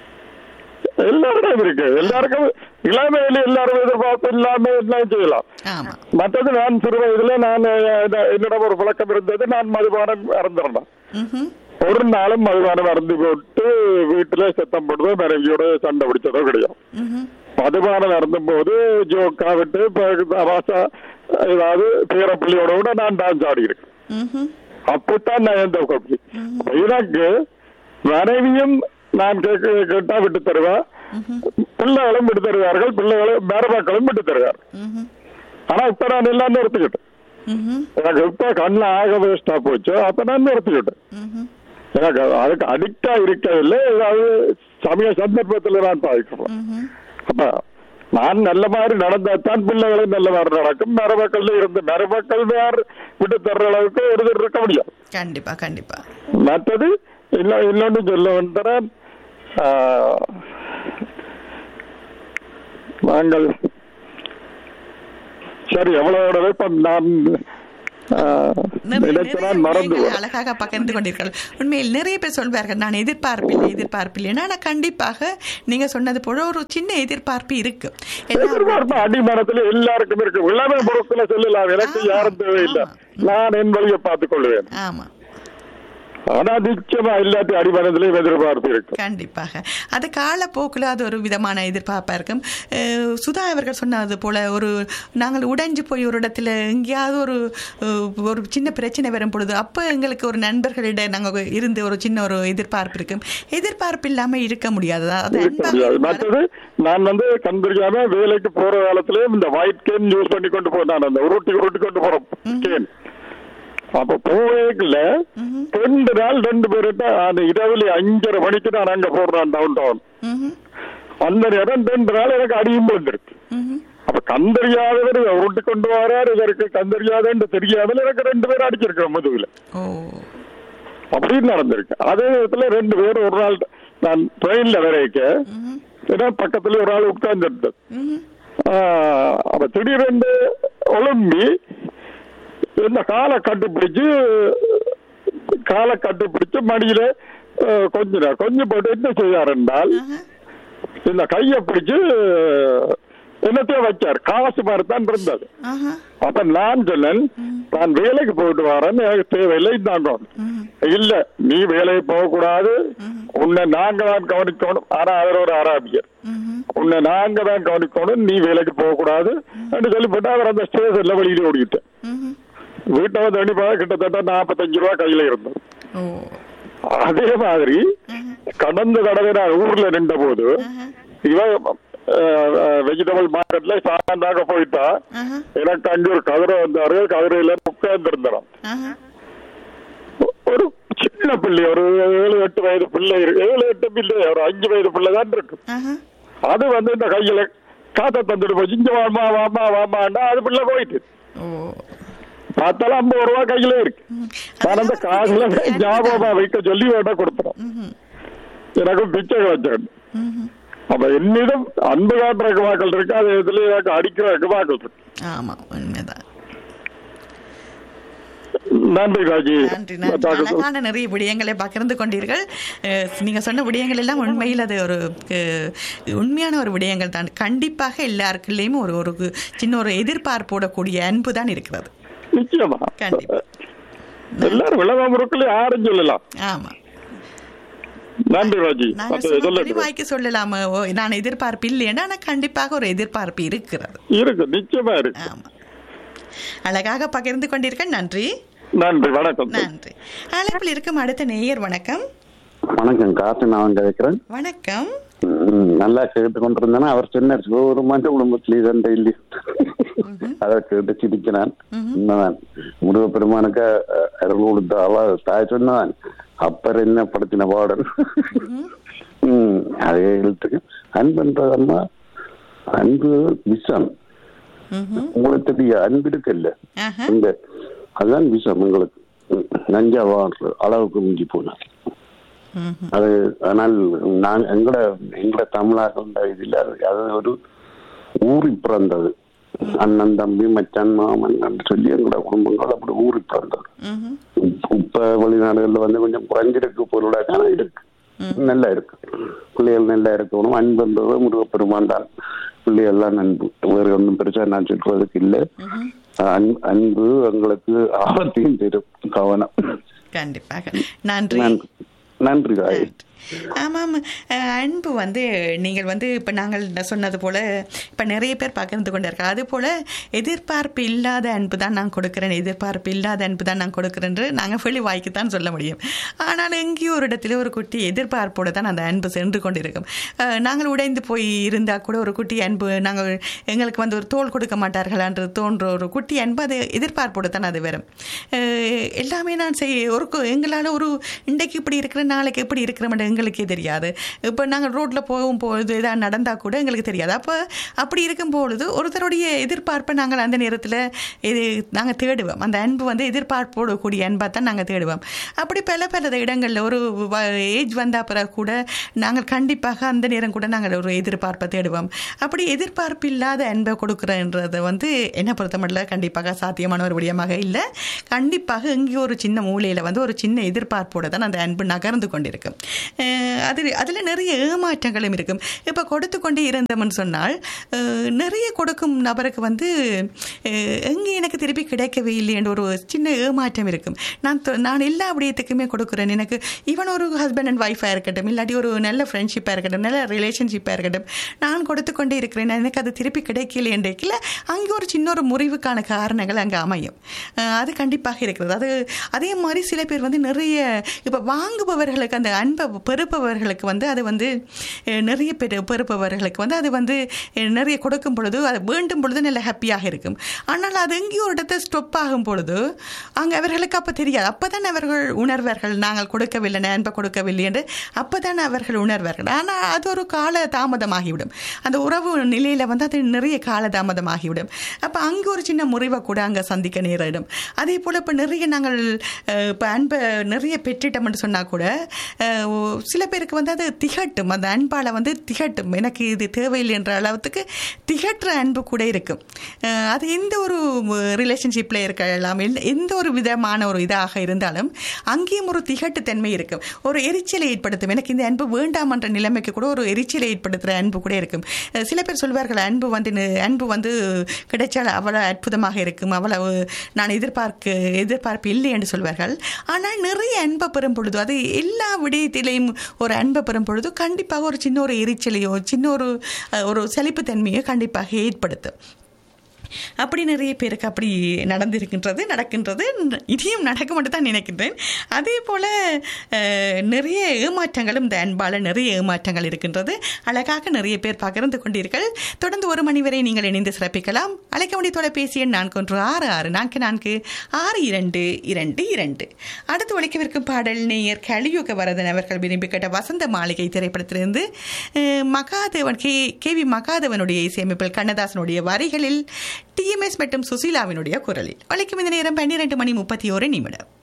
எல்லாருக்கும் இருக்கு எல்லாருக்கும் இளமையில எல்லாரும் எதிர்பார்ப்பு இல்லாம எல்லாம் செய்யலாம் ஆமா மற்றது நான் சிறு வயதுல நான் அஹ், என்னிடம் ஒரு பழக்கம் இருந்தது நான் மதுபானம் இறந்துறேன் ம்ஹும். ஒரு நாளும் மதுபானம் அறந்து போட்டு வீட்டுல சத்தம் போடுறதோ மனைவியோட சண்டை பிடிச்சதோ கிடையாது ம்ஹும். மதுபானம் அருந்தும் போது ஜோக்கா விட்டு இப்ப வாசா ஏதாவது பேரப்பிள்ளையோட கூட நான் டான்ஸ் ஆடி இருக்கேன் ம்ஹும். அப்படித்தான் நான் எந்த கப்பி எனக்கு மனைவியும் நான் கேட்க கேட்டா விட்டு தருவா பிள்ளைகளும் விட்டு தருவார்கள் பிள்ளைகளும் மருமக்களும் விட்டு தருவார் ம்ஹும். ஆனா இப்ப நான் எல்லாம் நிறுத்திக்கிட்டேன் ம்ஹும். எனக்கு இப்ப கண்ணு ஆக வேஸ்டா போச்சு அப்ப நான் நிறுத்திக்கிட்டேன் ம்ஹும். எனக்கு அதுக்கு அடிக்டா இருக்கவில்லை ஏதாவது சமய சந்தர்ப்பத்தில் நான் பாதிக்கிறேன் ம்ஹும். அப்ப நான் நல்ல மாதிரி நடந்தாத்தான் பிள்ளைகளும் நல்ல மாதிரி நடக்கும் மருமக்கள் இருந்து மருமக்கள் வேறு விட்டு தர்ற அளவுக்கு ஒரு இருக்க முடியும் கண்டிப்பா கண்டிப்பா மற்றது இல்ல இன்னொன்று சொல்ல வந்தேன் நாங்கள் சரி எவ்வளவு இப்ப நான் ஆஹ், நிறைய நினைச்சு நான் நிறைய மறந்து விடயங்களை போறேன். அழகாக பகிர்ந்து கொண்டீர்கள் உண்மையில் நிறைய பேர் சொல்வார்கள் நான் எதிர்பார்ப்பில்லை எதிர்பார்ப்பில்லை ஆனால் கண்டிப்பாக நீங்க சொன்னது போல ஒரு சின்ன எதிர்பார்ப்பு இருக்கு எல்லாரும் எதிர்பார்ப்பு அடிமனத்துல எல்லாருக்கும் இருக்கு எல்லாமே பொருட்களை சொல்லலாம் எனக்கு ஆமா, யாரும் தேவையில்லை ஆமா. நான் என் வழியை பார்த்துக் கொள்வேன் ஆமா ஆனா நிச்சயமா எல்லாத்தையும் அடிமனத்திலையும் எதிர்பார்ப்பு இருக்கு கண்டிப்பாக அது காலப்போக்கில் அது ஒரு விதமான எதிர்பார்ப்பாக இருக்கும் அஹ் சுதா அவர்கள் சொன்னது போல ஒரு நாங்கள் உடைஞ்சு போய் ஒரு இடத்துல எங்கேயாவது ஒரு அஹ், ஒரு சின்ன பிரச்சனை வரும் பொழுது அப்போ எங்களுக்கு ஒரு நண்பர்களிடம் நாங்கள் இருந்து ஒரு சின்ன ஒரு எதிர்பார்ப்பு இருக்கும் எதிர்பார்ப்பு இல்லாமல் இருக்க முடியாது அது இருக்க அன்பாக முடியாது இருப்பாரு. மற்றது நான் வந்து கண்டறியாம வேலைக்கு போற காலத்திலேயும் இந்த ஒயிட் கேன் யூஸ் பண்ணி கொண்டு போனேன் அந்த உருட்டி உருட்டி கொண்டு போறோம் கேன் அப்ப போவேக்குல ரெண்டு நாள் ரெண்டு பேருட்ட அந்த இரவுல அஞ்சரை மணிக்கு நான் அங்க போடுறேன் டவுன் டவுன் ம்ஹும். அந்த நேரம் ரெண்டு நாள் எனக்கு அடியும் வந்துருக்கு ம்ஹும். அப்ப கண்டறியாதவர் உருட்டி கொண்டு வராரு இதற்கு கண்டறியாதன்னு தெரியாமல் எனக்கு ரெண்டு பேரும் அடிச்சிருக்கிறேன் முதுகுல ஓ அப்படின்னு நடந்திருக்கு அதே நேரத்துல ரெண்டு பேரும் ஒரு நாள் நான் ட்ரெயின்ல வரைக்க ஏன்னா பக்கத்துல ஒரு ஆள் உட்கார்ந்துருந்தது ம்ஹும். அப்ப திடீரென்று ஒழும்பி இந்த காலை கட்டுப்பிடிச்சு காலை கட்டுப்பிடிச்சு மடியில அஹ், கொஞ்ச நேரம் கொஞ்சம் போட்டு என்ன செய்யார் என்றால் ஆஹா. இந்த கையை பிடிச்சு என்னத்தையோ வச்சார் காசு மாதிரி தான் இருந்தது ஆஹா. அப்ப நான் சொன்னேன் நான் வேலைக்கு போயிட்டு வரேன் எனக்கு தேவையில்லை இந்தாங்க இல்ல நீ வேலைக்கு போக கூடாது உன்னை நாங்க தான் கவனிக்கணும் ஆனா அவர் ஒரு அராபியர் ம்ஹும். உன்னை நாங்க தான் கவனிக்கணும் நீ வேலைக்கு போக கூடாது என்று சொல்லிவிட்டு அவர் அந்த ஸ்டேஷன்ல வெளியில ஓடிக்கிட்டேன் ம்ஹும். வீட்டை வந்து எண்ணி பார்த்தா கிட்டத்தட்ட நாற்பத்தஞ்சு ரூபா கையில இருந்தது ஓ அதே மாதிரி கடந்த தடவை நான் ஊர்ல நின்ற போது இவன் வெஜிடபிள் மார்க்கெட்ல சாயந்தாக்க போயிட்டா ஆஹா. எனக்கு அங்க ஒரு கதிரை வந்தாரு கதிரையில உட்கார்ந்து இருந்தோம் ஆஹா. ஒரு சின்ன பிள்ளை ஒரு ஏழு எட்டு வயது பிள்ளை இருக்கு ஏழு எட்டு பிள்ளை ஒரு அஞ்சு வயது பிள்ளை தான் இருக்கு ஆஹா. அது வந்து இந்த கையில காத்த தந்துட்டு போச்சு இங்க வாமா வாமா வாமாண்டா அது பிள்ளை போயிட்டு ஓ பார்த்தாலும் ஐம்பது ரூபா கையில இருக்கு நான் அந்த காசுல ஞாபகமா வைக்க சொல்லி வேணா கொடுத்துறோம் ம்ஹும். எனக்கும் பிச்சை வச்சேன் ம்ஹும். அப்ப என்னிடம் அன்பு காட்டுற குமாக்கள் இருக்கு அதே இதுல எனக்கு அடிக்கிற குமாக்கள் இருக்கு ஆமா உண்மைதான் நன்றி ராஜி நன்றி நன்றி அழகான நிறைய விடயங்களை பகிர்ந்து கொண்டீர்கள் அஹ், நீங்க சொன்ன விடயங்கள் எல்லாம் உண்மையில் அது ஒரு அஹ், உண்மையான ஒரு விடயங்கள் தான் கண்டிப்பாக எல்லாருக்குள்ளேயும் ஒரு ஒரு சின்ன ஒரு எதிர்பார்ப்போட கூடிய அன்பு தான் இருக்கிறது நிச்சயமா கண்டிப்பா. எல்லாரும் விளவாம இருக்குல்ல யாரும் சொல்லலாம் ஆமா நன்றி ராஜி நாங்கள் அது சும்மா சொல்லட்டும் தெளிவாய்க்கு சொல்லலாம் ஓ, நான் எதிர்பார்ப்பு இல்லைன்னா ஆனால் கண்டிப்பாக ஒரு எதிர்பார்ப்பு இருக்கிறது இருக்கு நிச்சயமா இருக்கு ஆமா அழகாக பகிர்ந்து கொண்டீர்கள் நன்றி நன்றி வணக்கம் நன்றி அழைப்பில் இருக்கும் அடுத்த நேயர் வணக்கம் வணக்கம் காசு நான் கேட்கிறேன் வணக்கம் ம், நல்லா கேட்டு கொண்டிருந்தேன்னா அவர் சொன்னார் ஒரு மஞ்ச குடும்பத்தில் இதண்ட இல்லை அதை கேட்டு சிரிக்கிறான் உண்மைதான் முருகப்பெருமானுக்கு அஹ், அருள் கொடுத்த அவ தாய் சொன்னதான் அப்பர் என்ன படுத்தின பாடல் ம் அதே எழுத்துக்கு அன்புன்றதம்மா அன்பு விஷம் உங்களுக்கு தெரிய அன்பு இருக்குல்ல ஆஹா. இந்த அதுதான் விஷம் உங்களுக்கு ம், நஞ்சா வாழ்ற அளவுக்கு மிஞ்சி போனார் அது ஆனால் நான் எங்கட எங்கட தமிழாக்கள இதுல அது- அது ஒரு ஊறி பிறந்தது அண்ணன் தம்பி மச்சான் மாமன் என்று சொல்லி எங்கட குடும்பங்கள் அப்படி ஊறி பிறந்தது ம்ஹும். இப்ப- இப்ப வெளிநாடுகள்ல வந்து கொஞ்சம் குறைஞ்சிருக்கு பொருளா ஆனா இருக்கு நல்லா இருக்கு பிள்ளைகள் நல்லா இருக்கணும் அன்புன்றது முருகப்பெருமான் தான் பிள்ளைகள்லாம் அன்பு வேறு ஒன்றும் பெருசா நான் சொல்றதுக்கு இல்லை அன்- அன்பு எங்களுக்கு ஆபத்தையும் தரும் கவனம் கண்டிப்பாக நன்றி நன்றி நன்றி ராய் ஆமாம் அஹ், அன்பு வந்து நீங்கள் வந்து இப்போ நாங்கள் சொன்னது போல் இப்போ நிறைய பேர் பகிர்ந்து கொண்டிருக்கா அது போல் எதிர்பார்ப்பு இல்லாத அன்பு தான் நான் கொடுக்குறேன் எதிர்பார்ப்பு இல்லாத அன்பு தான் நான் கொடுக்குறேன்று நாங்கள் வெளி வாய்க்கு தான் சொல்ல முடியும் ஆனால் எங்கேயோ ஒரு இடத்துல ஒரு குட்டி எதிர்பார்ப்போடு தான் அந்த அன்பு சென்று கொண்டிருக்கும் அஹ், நாங்கள் உடைந்து போய் இருந்தால் கூட ஒரு குட்டி அன்பு நாங்கள் எங்களுக்கு வந்து ஒரு தோல் கொடுக்க மாட்டார்களான்றது தோன்ற ஒரு குட்டி அன்பு அது எதிர்பார்ப்போடு தான் அது வரும் அஹ், எல்லாமே நான் செய் ஒரு கு- எங்களால் ஒரு இன்றைக்கு இப்படி இருக்கிற நாளைக்கு எப்படி இருக்கிறோம் எங்களுக்கே தெரியாது இப்போ நாங்கள் ரோட்டில் போகும்போது ஏதாவது நடந்தால் கூட எங்களுக்கு தெரியாது அப்போ அப்படி இருக்கும் பொழுது ஒருத்தருடைய எதிர்பார்ப்பை நாங்கள் அந்த நேரத்தில் இது நாங்கள் தேடுவோம் அந்த அன்பு வந்து எதிர்பார்ப்போடு கூடிய அன்பாக தான் நாங்கள் தேடுவோம் அப்படி பல பல இடங்களில் ஒரு ஏஜ் வந்த பிறகு கூட நாங்கள் கண்டிப்பாக அந்த நேரம் கூட நாங்கள் ஒரு எதிர்பார்ப்பை தேடுவோம் அப்படி எதிர்பார்ப்பு இல்லாத அன்பை கொடுக்குறன்றது வந்து என்ன பொறுத்த மட்டும் கண்டிப்பாக சாத்தியமான ஒரு விடயமாக இல்லை கண்டிப்பாக இங்கே ஒரு சின்ன மூலையில் வந்து ஒரு சின்ன எதிர்பார்ப்போடு தான் அந்த அன்பு நகர்ந்து கொண்டிருக்கும் அஹ் அது அதில் நிறைய ஏமாற்றங்களும் இருக்கும் இப்போ கொடுத்து கொண்டே இருந்தோம்னு சொன்னால் அஹ் நிறைய கொடுக்கும் நபருக்கு வந்து அஹ் எங்கே எனக்கு திருப்பி கிடைக்கவே இல்லை என்ற ஒரு சின்ன ஏமாற்றம் இருக்கும் நான் தொ- நான் எல்லா விடயத்துக்குமே கொடுக்குறேன் எனக்கு ஈவன் ஒரு ஹஸ்பண்ட் அண்ட் ஒய்ஃபாக இருக்கட்டும் இல்லாட்டி ஒரு நல்ல ஃப்ரெண்ட்ஷிப்பாக இருக்கட்டும் நல்ல ரிலேஷன்ஷிப்பாக இருக்கட்டும் நான் கொடுத்து கொண்டே இருக்கிறேன் எனக்கு அது திருப்பி கிடைக்கல என்றைக்கில் அங்கே ஒரு சின்ன ஒரு முறிவுக்கான காரணங்கள் அங்கே அமையும் அஹ் அது கண்டிப்பாக இருக்கிறது அது அதே மாதிரி சில பேர் வந்து நிறைய இப்போ வாங்குபவர்களுக்கு அந்த அன்பை பெறுப்பவர்களுக்கு வந்து அது வந்து அஹ், நிறைய பேர் பெறுப்பவர்களுக்கு வந்து அது வந்து அஹ், நிறைய கொடுக்கும் பொழுது அது வேண்டும் பொழுது நல்ல ஹாப்பியாக இருக்கும் ஆனால் அது எங்கேயோ ஒரு இடத்துல ஸ்டொப் ஆகும் பொழுது அங்கே அவர்களுக்கு அப்போ தெரியாது அப்போ தான் அவர்கள் உணர்வார்கள் நாங்கள் கொடுக்கவில்லை அன்பை கொடுக்கவில்லை என்று அப்போ தான் அவர்கள் உணர்வார்கள் ஆனால் அது ஒரு கால தாமதமாகிவிடும் அந்த உறவு நிலையில் வந்து அது நிறைய கால தாமதமாகிவிடும் அப்போ அங்கே ஒரு சின்ன முறிவை கூட அங்கே சந்திக்க நேரிடும் அதே போல் இப்போ நிறைய நாங்கள் அஹ், இப்போ அன்பை நிறைய பெற்றுட்டோம்னு சொன்னால் கூட அஹ், ஓ- சில பேருக்கு வந்து அது திகட்டும் அந்த அன்பால் வந்து திகட்டும் எனக்கு இது தேவையில்லை என்ற அளவுக்கு திகட்டுற அன்பு கூட இருக்கும் அஹ், அது எந்த ஒரு ரிலேஷன்ஷிப்பில் இருக்கலாம் எந்த- எந்த ஒரு விதமான ஒரு இதாக இருந்தாலும் அங்கேயும் ஒரு திகட்டுத்தன்மை இருக்கும் ஒரு எரிச்சலை ஏற்படுத்தும் எனக்கு இந்த அன்பு வேண்டாம் என்ற நிலைமைக்கு கூட ஒரு எரிச்சலை ஏற்படுத்துகிற அன்பு கூட இருக்கும் அஹ், சில பேர் சொல்வார்கள் அன்பு வந்து நி- அன்பு வந்து கிடைச்சால் அவ்வளோ அற்புதமாக இருக்கும் அவ்வளவு நான் எதிர்பார்க்க எதிர்பார்ப்பு இல்லை என்று சொல்வார்கள் ஆனால் நிறைய அன்பை பெறும் பொழுது அது எல்லா விடயத்திலையும் ஒரு அன்பை பெறும் பொழுது கண்டிப்பாக ஒரு சின்ன ஒரு எரிச்சலையோ சின்ன ஒரு அஹ், ஒரு சலிப்புத்தன்மையோ கண்டிப்பாக ஏற்படுத்தும் அப்படி நிறைய பேருக்கு அப்படி நடந்திருக்கின்றது நடக்கின்றது இதையும் நடக்க மட்டும் தான் நினைக்கின்றேன் அதே போல் அஹ், நிறைய ஏமாற்றங்களும் இந்த அன்பால் நிறைய ஏமாற்றங்கள் இருக்கின்றது அழகாக நிறைய பேர் பகிர்ந்து கொண்டீர்கள் தொடர்ந்து ஒரு மணி வரை நீங்கள் இணைந்து சிறப்பிக்கலாம் அழைக்க வேண்டிய தொலைபேசி எண் நான்கு ஒன்று ஆறு ஆறு நான்கு நான்கு ஆறு இரண்டு இரண்டு இரண்டு அடுத்து ஒழிக்கவிருக்கும் பாடல் நேயர் கலியுக வரதன் அவர்கள் விரும்பி கேட்ட வசந்த மாளிகை திரைப்படத்திலிருந்து அஹ், மகாதேவன் கே கே வி மகாதேவனுடைய இசையமைப்பில் கண்ணதாசனுடைய வரிகளில் டிஎம்எஸ் மற்றும் சுசீலாவினுடைய குரலில் ஒழிக்கும் இந்த நேரம் பன்னிரண்டு மணி முப்பத்தி ஒரு நிமிடம்